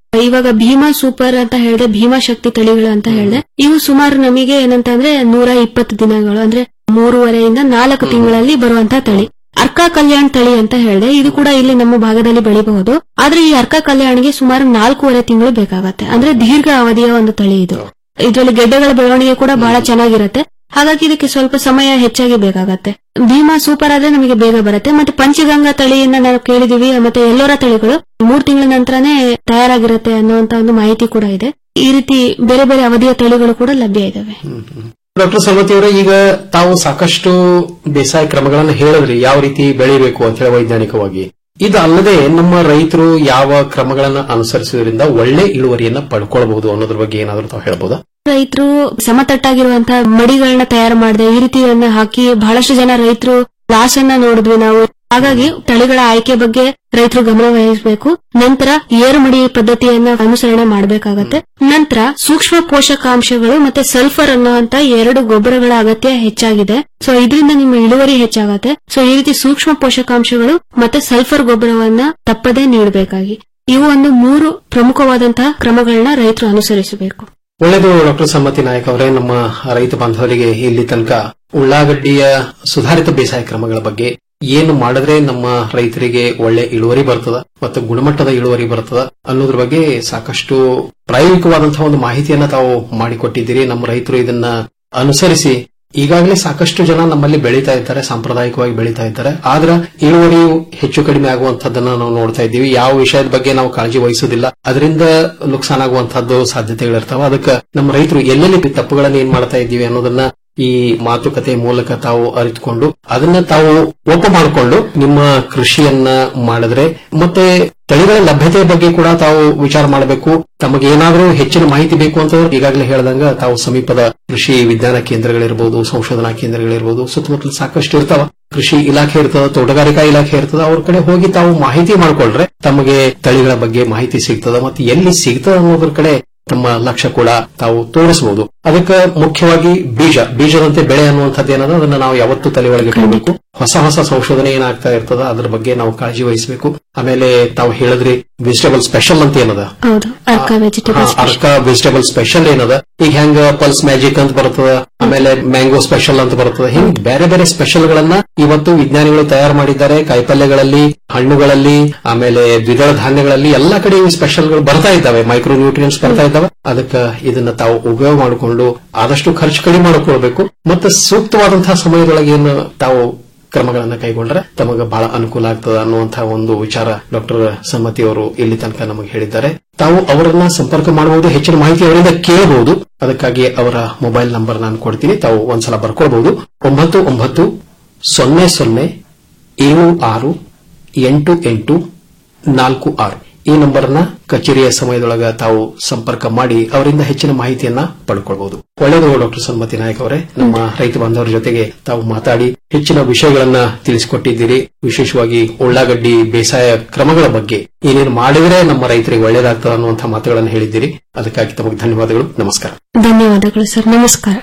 ಇವಾಗ ಭೀಮಾ ಸೂಪರ್ ಅಂತ ಹೇಳಿದೆ ಭೀಮಾ ಶಕ್ತಿ ತಳಿಗಳು ಅಂತ ಹೇಳಿದೆ ಇವು ಸುಮಾರು ನಮಗೆ ಏನಂತ ಅಂದ್ರೆ ನೂರ ಇಪ್ಪತ್ತು ದಿನಗಳು ಅಂದ್ರೆ ಮೂರುವರೆಯಿಂದ ನಾಲ್ಕು ತಿಂಗಳಲ್ಲಿ ಬರುವಂತ ತಳಿ ಅರ್ಕ ಕಲ್ಯಾಣ್ ತಳಿ ಅಂತ ಹೇಳಿದೆ ಇದು ಕೂಡ ಇಲ್ಲಿ ನಮ್ಮ ಭಾಗದಲ್ಲಿ ಬೆಳಿಬಹುದು ಆದ್ರೆ ಈ ಅರ್ಕ ಕಲ್ಯಾಣಿಗೆ ಸುಮಾರು ನಾಲ್ಕೂವರೆ ತಿಂಗಳು ಬೇಕಾಗತ್ತೆ ಅಂದ್ರೆ ದೀರ್ಘ ಅವಧಿಯ ಒಂದು ತಳಿ ಇದು ಇದರಲ್ಲಿ ಗೆಡ್ಡೆಗಳ ಬೆಳವಣಿಗೆ ಕೂಡ ಬಹಳ ಚೆನ್ನಾಗಿರುತ್ತೆ ಹಾಗಾಗಿ ಇದಕ್ಕೆ ಸ್ವಲ್ಪ ಸಮಯ ಹೆಚ್ಚಾಗಿ ಬೇಕಾಗತ್ತೆ ಭೀಮಾ ಸೂಪರ್ ಆದ್ರೆ ನಮಗೆ ಬೇಗ ಬರುತ್ತೆ ಮತ್ತೆ ಪಂಚಗಂಗಾ ತಳಿಯನ್ನ ನಾವು ಕೇಳಿದೀವಿ ಮತ್ತೆ ಎಲ್ಲೋರ ತಳಿಗಳು ಮೂರ್ ತಿಂಗಳ ನಂತರನೇ ತಯಾರಾಗಿರುತ್ತೆ ಅನ್ನುವಂತ ಒಂದು ಮಾಹಿತಿ ಕೂಡ ಇದೆ ಈ ರೀತಿ ಬೇರೆ ಬೇರೆ ಅವಧಿಯ ತಳಿಗಳು ಕೂಡ ಲಭ್ಯ ಇದಾವೆ ಡಾಕ್ಟರ್ ಸಮತಿ ಅವರೇ ಈಗ ತಾವು ಸಾಕಷ್ಟು ಬೇಸಾಯ ಕ್ರಮಗಳನ್ನು ಹೇಳಿದ್ರಿ ಯಾವ ರೀತಿ ಬೆಳಿಬೇಕು ಅಂತ ಹೇಳಿ ವೈಜ್ಞಾನಿಕವಾಗಿ ಇದು ಅಲ್ಲದೆ ನಮ್ಮ ರೈತರು ಯಾವ ಕ್ರಮಗಳನ್ನ ಅನುಸರಿಸುವುದರಿಂದ ಒಳ್ಳೆ ಇಳುವರಿಯನ್ನ ಪಡ್ಕೊಳ್ಬಹುದು ಅನ್ನೋದ್ರ ಬಗ್ಗೆ ಏನಾದರೂ ತಾವು ಹೇಳ್ಬೋದಾ ರೈತರು ಸಮತಟ್ಟಾಗಿರುವಂತಹ ಮಡಿಗಳನ್ನ ತಯಾರು ಮಾಡದೆ ಈ ರೀತಿಯನ್ನ ಹಾಕಿ ಬಹಳಷ್ಟು ಜನ ರೈತರು ಲಾಸ್ ಅನ್ನ ನೋಡಿದ್ವಿ ನಾವು ಹಾಗಾಗಿ ತಳಿಗಳ ಆಯ್ಕೆ ಬಗ್ಗೆ ರೈತರು ಗಮನ ವಹಿಸಬೇಕು ನಂತರ ಏರು ಮಡಿ ಪದ್ಧತಿಯನ್ನ ಅನುಸರಣೆ ಮಾಡಬೇಕಾಗತ್ತೆ ನಂತರ ಸೂಕ್ಷ್ಮ ಪೋಷಕಾಂಶಗಳು ಮತ್ತೆ ಸಲ್ಫರ್ ಅನ್ನುವಂತ ಎರಡು ಗೊಬ್ಬರಗಳ ಅಗತ್ಯ ಹೆಚ್ಚಾಗಿದೆ ಸೊ ಇದರಿಂದ ನಿಮ್ಮ ಇಳುವರಿ ಹೆಚ್ಚಾಗತ್ತೆ ಸೊ ಈ ರೀತಿ ಸೂಕ್ಷ್ಮ ಪೋಷಕಾಂಶಗಳು ಮತ್ತೆ ಸಲ್ಫರ್ ಗೊಬ್ಬರವನ್ನ ತಪ್ಪದೇ ನೀಡಬೇಕಾಗಿ ಇವು ಒಂದು ಮೂರು ಪ್ರಮುಖವಾದಂತಹ ಕ್ರಮಗಳನ್ನ ರೈತರು ಅನುಸರಿಸಬೇಕು ಒಳ್ಳೆಯದು ಡಾಕ್ಟರ್ ಸಮ್ಮತಿ ನಾಯಕ್ ಅವರೇ ನಮ್ಮ ರೈತ ಬಾಂಧವರಿಗೆ ಇಲ್ಲಿ ತನಕ ಉಳ್ಳಾಗಡ್ಡಿಯ ಸುಧಾರಿತ ಬೇಸಾಯ ಕ್ರಮಗಳ ಬಗ್ಗೆ ಏನು ಮಾಡಿದ್ರೆ ನಮ್ಮ ರೈತರಿಗೆ ಒಳ್ಳೆ ಇಳುವರಿ ಬರ್ತದ ಮತ್ತು ಗುಣಮಟ್ಟದ ಇಳುವರಿ ಬರ್ತದ ಅನ್ನೋದ್ರ ಬಗ್ಗೆ ಸಾಕಷ್ಟು ಪ್ರಾಯೋಗಿಕವಾದಂತಹ ಒಂದು ಮಾಹಿತಿಯನ್ನ ತಾವು ಮಾಡಿಕೊಟ್ಟಿದ್ದೀರಿ ನಮ್ಮ ರೈತರು ಇದನ್ನ ಅನುಸರಿಸಿ ಈಗಾಗಲೇ ಸಾಕಷ್ಟು ಜನ ನಮ್ಮಲ್ಲಿ ಬೆಳೀತಾ ಇದ್ದಾರೆ ಸಾಂಪ್ರದಾಯಿಕವಾಗಿ ಬೆಳೀತಾ ಇದ್ದಾರೆ ಆದ್ರೆ ಇಳುವರಿಯು ಹೆಚ್ಚು ಕಡಿಮೆ ಆಗುವಂತದ್ದನ್ನ ನಾವು ನೋಡ್ತಾ ಇದ್ದೀವಿ ಯಾವ ವಿಷಯದ ಬಗ್ಗೆ ನಾವು ಕಾಳಜಿ ವಹಿಸೋದಿಲ್ಲ ಅದರಿಂದ ನುಕ್ಸಾನ್ ಆಗುವಂತಹದ್ದು ಸಾಧ್ಯತೆಗಳಿರ್ತಾವ ಅದಕ್ಕೆ ನಮ್ಮ ರೈತರು ಎಲ್ಲೆಲ್ಲಿ ತಪ್ಪುಗಳನ್ನ ಏನ್ ಮಾಡ್ತಾ ಇದ್ದೀವಿ ಅನ್ನೋದನ್ನ ಈ ಮಾತುಕತೆ ಮೂಲಕ ತಾವು ಅರಿತುಕೊಂಡು ಅದನ್ನ ತಾವು ಒಪ್ಪ ಮಾಡಿಕೊಂಡು ನಿಮ್ಮ ಕೃಷಿಯನ್ನ ಮಾಡಿದ್ರೆ ಮತ್ತೆ ತಳಿಗಳ ಲಭ್ಯತೆ ಬಗ್ಗೆ ಕೂಡ ತಾವು ವಿಚಾರ ಮಾಡಬೇಕು ತಮಗೆ ಏನಾದರೂ ಹೆಚ್ಚಿನ ಮಾಹಿತಿ ಬೇಕು ಅಂತ ಈಗಾಗಲೇ ಹೇಳ್ದಂಗ ತಾವು ಸಮೀಪದ ಕೃಷಿ ವಿಜ್ಞಾನ ಕೇಂದ್ರಗಳಿರ್ಬೋದು ಸಂಶೋಧನಾ ಕೇಂದ್ರಗಳಿರ್ಬೋದು ಸುತ್ತಮುತ್ತಲು ಸಾಕಷ್ಟು ಇರ್ತಾವ ಕೃಷಿ ಇಲಾಖೆ ಇರ್ತದ ತೋಟಗಾರಿಕಾ ಇಲಾಖೆ ಇರ್ತದ ಅವ್ರ ಕಡೆ ಹೋಗಿ ತಾವು ಮಾಹಿತಿ ಮಾಡ್ಕೊಳ್ರೆ ತಮಗೆ ತಳಿಗಳ ಬಗ್ಗೆ ಮಾಹಿತಿ ಸಿಗ್ತದ ಮತ್ತೆ ಎಲ್ಲಿ ಸಿಗ್ತದ ಅನ್ನೋದ್ರ ಕಡೆ ತಮ್ಮ ಲಕ್ಷ್ಯ ಕೂಡ ತಾವು ತೋರಿಸಬಹುದು ಅದಕ್ಕೆ ಮುಖ್ಯವಾಗಿ ಬೀಜ ಬೀಜದಂತೆ ಬೆಳೆ ಅನ್ನುವಂಥದ್ದು ಏನದ ಅದನ್ನ ನಾವು ಯಾವತ್ತೂ ತಲೆ ಒಳಗೆ ಇಟ್ಕೋಬೇಕು ಹೊಸ ಹೊಸ ಸಂಶೋಧನೆ ಏನಾಗ್ತಾ ಇರ್ತದ ಅದ್ರ ಬಗ್ಗೆ ನಾವು ಕಾಳಜಿ ವಹಿಸಬೇಕು ಆಮೇಲೆ ತಾವು ಹೇಳಿದ್ರಿ ವೆಜಿಟೇಬಲ್ ಸ್ಪೆಷಲ್ ಅಂತ ಏನದ ಹೌದು Arka vegetables Arka vegetable special ಏನದ ಈಗ ಹೆಂಗ ಪಲ್ಸ್ ಮ್ಯಾಜಿಕ್ ಅಂತ ಬರ್ತದ ಆಮೇಲೆ ಮ್ಯಾಂಗೋ ಸ್ಪೆಷಲ್ ಅಂತ ಬರ್ತದ ಹಿಂಗ್ ಬೇರೆ ಬೇರೆ ಸ್ಪೆಷಲ್ ಗಳನ್ನ ಇವತ್ತು ವಿಜ್ಞಾನಿಗಳು ತಯಾರು ಮಾಡಿದ್ದಾರೆ ಕಾಯಿಪಲ್ಯಗಳಲ್ಲಿ ಹಣ್ಣುಗಳಲ್ಲಿ ಆಮೇಲೆ ದ್ವಿದಳ ಧಾನ್ಯಗಳಲ್ಲಿ ಎಲ್ಲಾ ಕಡೆ ಈ ಸ್ಪೆಷಲ್ ಗಳು ಬರ್ತಾ ಇದ್ದಾವೆ ಮೈಕ್ರೋ ನ್ಯೂಟ್ರಿಯನ್ಸ್ ಬರ್ತಾ ಇದ್ದಾವೆ ಅದಕ್ಕೆ ಇದನ್ನ ತಾವು ಉಪಯೋಗ ಮಾಡಿಕೊಂಡು ಆದಷ್ಟು ಖರ್ಚು ಕಡಿಮೆ ಮಾಡಿಕೊಳ್ಬೇಕು ಮತ್ತೆ ಸೂಕ್ತವಾದಂತಹ ಸಮಯದೊಳಗೆ ಏನು ತಾವು ಕ್ರಮಗಳನ್ನ ಕೈಗೊಂಡ್ರೆ ತಮಗೆ ಬಹಳ ಅನುಕೂಲ ಆಗ್ತದ ಅನ್ನುವಂತಹ ಒಂದು ವಿಚಾರ ಡಾಕ್ಟರ್ ಸಮ್ಮತಿ ಅವರು ಇಲ್ಲಿ ತನಕ ನಮಗೆ ಹೇಳಿದ್ದಾರೆ ತಾವು ಅವರನ್ನ ಸಂಪರ್ಕ ಮಾಡಬಹುದು ಹೆಚ್ಚಿನ ಮಾಹಿತಿ ಅವರಿಂದ ಕೇಳಬಹುದು ಅದಕ್ಕಾಗಿ ಅವರ ಮೊಬೈಲ್ ನಂಬರ್ ನಾನು ಕೊಡ್ತೀನಿ ತಾವು ಒಂದ್ಸಲ ಬರ್ಕೊಳ್ಬಹುದು ಒಂಬತ್ತು ಒಂಬತ್ತು ಸೊನ್ನೆ ಸೊನ್ನೆ ಏಳು ಆರು ಎಂಟು ಎಂಟು ನಾಲ್ಕು ಆರು ಈ ನಂಬರ್ನ ಕಚೇರಿಯ ಸಮಯದೊಳಗ ತಾವು ಸಂಪರ್ಕ ಮಾಡಿ ಅವರಿಂದ ಹೆಚ್ಚಿನ ಮಾಹಿತಿಯನ್ನ ಪಡ್ಕೊಳ್ಬಹುದು ಒಳ್ಳೆಯದು ಡಾಕ್ಟರ್ ಸನ್ಮತಿ ನಾಯಕ್ ಅವರೇ ನಮ್ಮ ರೈತ ಬಾಂಧವರ ಜೊತೆಗೆ ತಾವು ಮಾತಾಡಿ ಹೆಚ್ಚಿನ ವಿಷಯಗಳನ್ನ ತಿಳಿಸಿಕೊಟ್ಟಿದ್ದೀರಿ ವಿಶೇಷವಾಗಿ ಉಳ್ಳಾಗಡ್ಡಿ ಬೇಸಾಯ ಕ್ರಮಗಳ ಬಗ್ಗೆ ಏನೇನು ಮಾಡಿದ್ರೆ ನಮ್ಮ ರೈತರಿಗೆ ಒಳ್ಳೆಯದಾಗ್ತದೆ ಅನ್ನುವಂತಹ ಮಾತುಗಳನ್ನು ಹೇಳಿದ್ದೀರಿ ಅದಕ್ಕಾಗಿ ತಮಗೆ ಧನ್ಯವಾದಗಳು ನಮಸ್ಕಾರ ಧನ್ಯವಾದಗಳು ಸರ್ ನಮಸ್ಕಾರ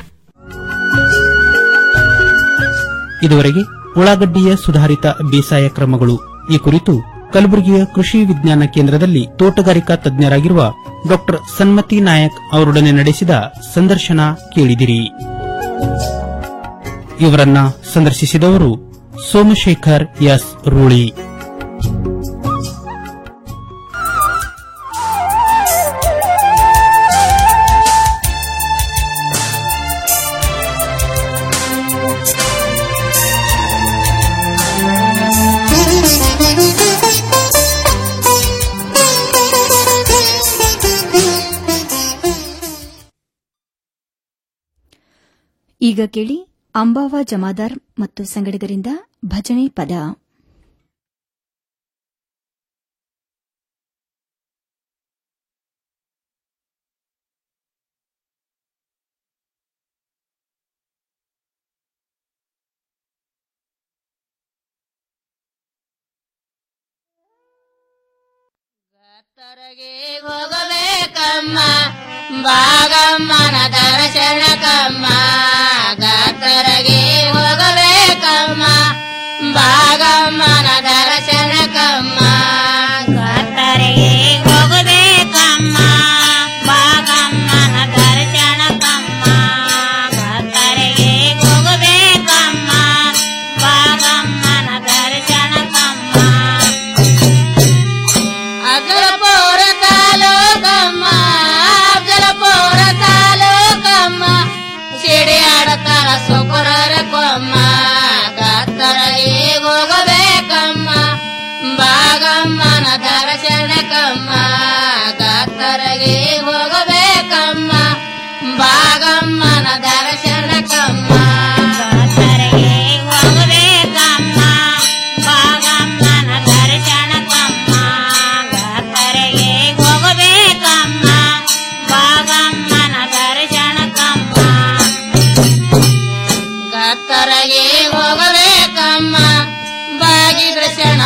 ಇದುವರೆಗೆ ಉಳ್ಳಾಗಡ್ಡಿಯ ಸುಧಾರಿತ ಬೇಸಾಯ ಕ್ರಮಗಳು ಈ ಕುರಿತು ಕಲಬುರಗಿಯ ಕೃಷಿ ವಿಜ್ಞಾನ ಕೇಂದ್ರದಲ್ಲಿ ತೋಟಗಾರಿಕಾ ತಜ್ಞರಾಗಿರುವ ಡಾ ಸನ್ಮತಿ ನಾಯಕ್ ಅವರೊಡನೆ ನಡೆಸಿದ ಸಂದರ್ಶನ ಕೇಳಿದಿರಿ ಇವರನ್ನ ಸಂದರ್ಶಿಸಿದವರು ಸೋಮಶೇಖರ್ ಎಸ್ ರೂಳಿ ಈಗ ಕೇಳಿ ಅಂಬಾವ ಜಮಾದಾರ್ ಮತ್ತು ಸಂಗಡಿಗರಿಂದ ಭಜನೆ ಪದ ಹೋಗಬೇಕಮ್ಮ ಬಾಗಮ್ಮನ ದರ್ಶನಕಮ್ಮ ಗತ್ತರಗೆ ಹೋಗಬೇಕಮ್ಮ ಬಾಗಮ್ಮನ ದರ್ಶನಕಮ್ಮ ಗತ್ತರಗೆ ಹೋಗಬೇಕಮ್ಮ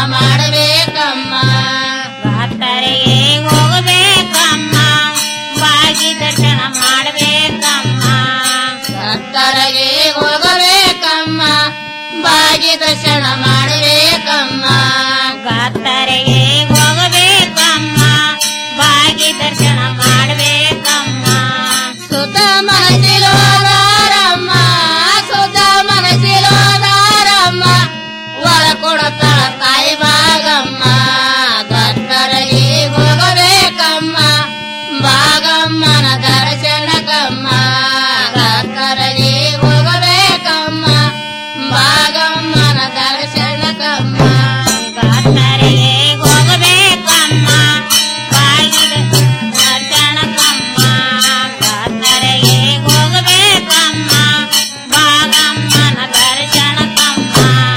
ಮಾಡಬೇಕಮ್ಮ ಭಕ್ತರಿಗೆ ಹೋಗಬೇಕಮ್ಮ ಬಾಗಿ ದರ್ಶನ ಮಾಡಬೇಕಮ್ಮ ಭಕ್ತರಿಗೆ ಹೋಗಬೇಕಮ್ಮ ಬಾಗಿ ದರ್ಶನ ಮಾಡಬೇಕಮ್ಮ ಭಕ್ತರಿಗೆ ಹೋಗಬೇಕಮ್ಮ ಬಾಗಿ ದರ್ಶನ ಮಾಡಬೇಕಮ್ಮ ಸುತ ಮನಸ್ಸಿಲೋದಾರಮ್ಮ ಸುತ ಮನಸ್ಸಿಲೋದಾರಮ್ಮ ಒಳ ಕೊಡತಾಳ ತಾಯಿ ಭಾಗಮ್ಮ ಭಕ್ತರಿಗೆ ಹೋಗಬೇಕಮ್ಮ ಭಾಗಮ್ಮನ ದರ್ಶನಕಮ್ಮ ಭಕ್ತರಿಗೆ ಹೋಗಬೇಕಮ್ಮ ಭಾಗಮ್ಮನ ದರ್ಶನಕಮ್ಮ ಭಕ್ತರಿಗೆ ಹೋಗಬೇಕಮ್ಮ ಬಾಗಿದ ದರ್ಶನಕಮ್ಮ ಭಕ್ತರಿಗೆ ಹೋಗಬೇಕಮ್ಮ ಭಾಗಮ್ಮನ ದರ್ಶನಕಮ್ಮ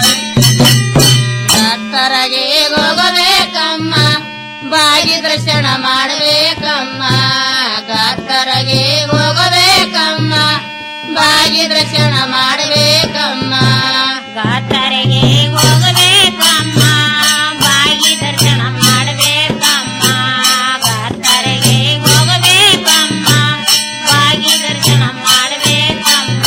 ಭಕ್ತರಿಗೆ ಹೋಗಬೇಕಮ್ಮ ಬಾಗಿ ದರ್ಶನ ಮಾಡಬೇಕಮ್ಮ ಭಕ್ತರಿಗೆ ಹೋಗಬೇಕಮ್ಮ ಬಾಗಿ ದರ್ಶನ ಮಾಡಬೇಕಮ್ಮ ಭಕ್ತರಿಗೆ ಹೋಗಬೇಕಮ್ಮ ಬಾಗಿ ದರ್ಶನ ಮಾಡಬೇಕಮ್ಮ ಭಕ್ತರಿಗೆ ಹೋಗಬೇಕಮ್ಮ ಬಾಗಿ ದರ್ಶನ ಮಾಡಬೇಕಮ್ಮ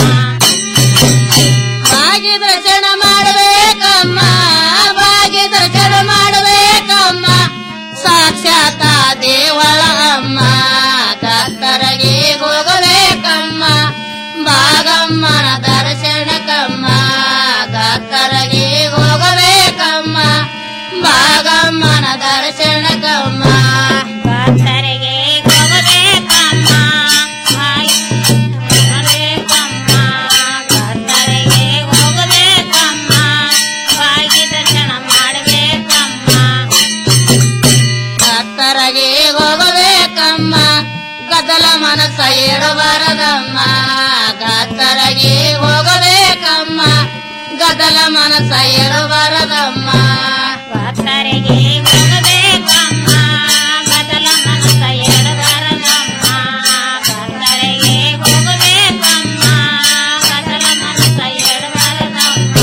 ಬಾಗಿ ದರ್ಶನ ಮಾಡಬೇಕಮ್ಮ ಬಾಗಿ ದರ್ಶನ ಮಾಡಬೇಕಮ್ಮ ಸಾಕ್ಷಾತ ದೇವಳ ಅಮ್ಮ ಕತ್ತರಗೆ ಹೋಗಬೇಕಮ್ಮ ಭಾಗಮ್ಮನ ದರ್ಶನಕಮ್ಮ ಕತ್ತರಗೆ ಹೋಗಬೇಕಮ್ಮ ಭಾಗಮ್ಮನ ದರ್ಶನಕಮ್ಮ ಭಕ್ತರಿಗೆ ಹೋಗಬೇಕಮ್ಮ ಹೋಗಬೇಕಮ್ಮ ಭಕ್ತರಿಗೆ ಹೋಗಬೇಕಮ್ಮ ಬಾಗಿ ದರ್ಶನ ಮಾಡಬೇಕಮ್ಮ ಭಕ್ತರಿಗೆ ಹೋಗಬೇಕಮ್ಮ ಗದಲ ಮನಸ್ಸ ಏಳಬಾರದಮ್ಮ ಗತ್ತರಗೆ ಹೋಗಬೇಕಮ್ಮ ಗದಲ ಮನಸ್ಸ ಏಳಬಾರದಮ್ಮ ಭಕ್ತರಿಗೆ ಹೋಗಬೇಕಮ್ಮ ಗದಲ ಮನಸ್ಸ ಏಳಬಾರದಮ್ಮ ಭಕ್ತರಿಗೆ ಹೋಗಬೇಕಮ್ಮ ಗದಲ ಮನಸ್ಸ ಏಳಬಾರದಮ್ಮ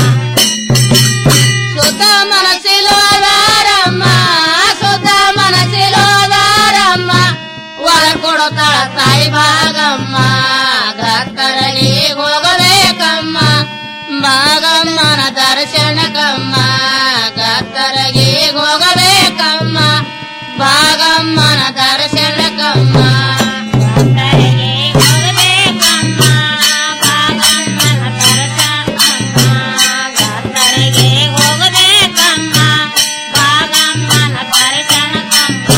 ಸುತ ಮನಸ್ಸಿಲೋದಾರಮ್ಮ ಸುತ ಮನಸ್ಸಿಲೋದಾರಮ್ಮ ವರ ಕೊಡತಾಳ ತಾಯಿ ಭಾಗಮ್ಮ ಭಕ್ತರಿಗೆ ಹೋಗಬೇಕಮ್ಮ ಭಾಗಮ್ಮನ ದರ್ಶನಕಮ್ಮ ಭಕ್ತರಿಗೆ ಹೋಗಬೇಕಮ್ಮ ಭಾಗಮ್ಮನ ದರ್ಶನಕಮ್ಮ ಭಕ್ತರಿಗೆ ಹೋಗಬೇಕಮ್ಮ ಭಾಗಮ್ಮನ ದರ್ಶನಕಮ್ಮ ಭಕ್ತರಿಗೆ ಹೋಗಬೇಕಮ್ಮ ಭಾಗಮ್ಮನ ದರ್ಶನಕಮ್ಮ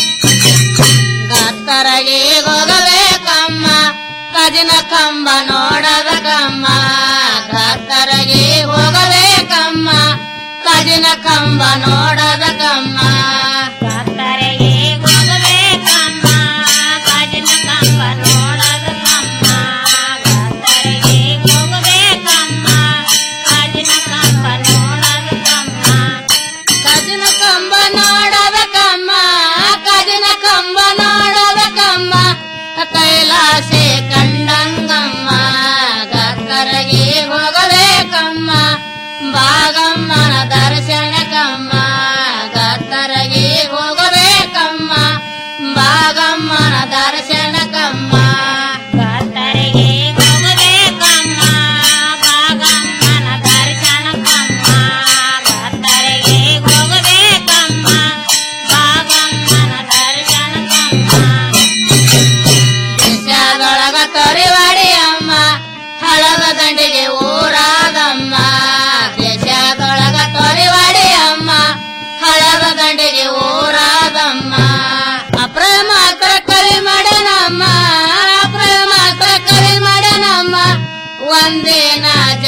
ಭಕ್ತರಿಗೆ ಹೋಗಬೇಕಮ್ಮ ಕಜಿನ ಕಂಬ ನೋಡಬೇಕಮ್ಮ ಭಕ್ತರಿಗೆ ಹೋಗಬೇಕಮ್ಮ ಕಜಿನ ಕಂಬ ನೋಡಬೇಕಮ್ಮ ಭಕ್ತರಿಗೆ ಹೋಗಬೇಕಮ್ಮ ಕಜಿನ ಕಂಬ ನೋಡಬೇಕಮ್ಮ ಭಕ್ತರಿಗೆ ಹೋಗಬೇಕಮ್ಮ ಕಜಿನ ಕಂಬ ನೋಡಬೇಕಮ್ಮ ಕಜಿನ ಕಂಬ ನೋಡಬೇಕಮ್ಮ ಕಜಿನ ಕಂಬ ನೋಡಬೇಕಮ್ಮ ಕೈಲಾಸೆ ಕಂಡಂಗಮ್ಮ ಗತ್ತರಗೆ ಹೋಗಬೇಕಮ್ಮ ಭಾಗಮ್ಮನ ದರ್ಶನಕಮ್ಮ ಗತ್ತರಗೆ ಹೋಗಬೇಕಮ್ಮ ಭಾಗಮ್ಮನ ದರ್ಶನಕಮ್ಮ ಗತ್ತರಿಗೆ ಹೋಗಬೇಕಮ್ಮ ಭಾಗಮ್ಮನ ದರ್ಶನಕಮ್ಮ ಗತ್ತರಿಗೆ ಹೋಗಬೇಕಮ್ಮ ಭಾಗಮ್ಮನ ದರ್ಶನಕಮ್ಮ ದೇಶದೊಳಗ ತೊರಿವಾಡಿ ಅಮ್ಮ ಹಳದ ದಂಡಿಗೆ ಊರಾದಮ್ಮ ದೇಶದೊಳಗ ತೊರಿವಾಡಿ ಅಮ್ಮ ಹಳದ ದಂಡಿಗೆ ಊರಾದಮ್ಮ ಅಪ್ರಮಾತ್ರ ಕವಿ ಮಾಡನಮ್ಮ ಅಪ್ರಮಾತ್ರ ಕವಿ ಮಾಡನಮ್ಮ ಒಂದೇ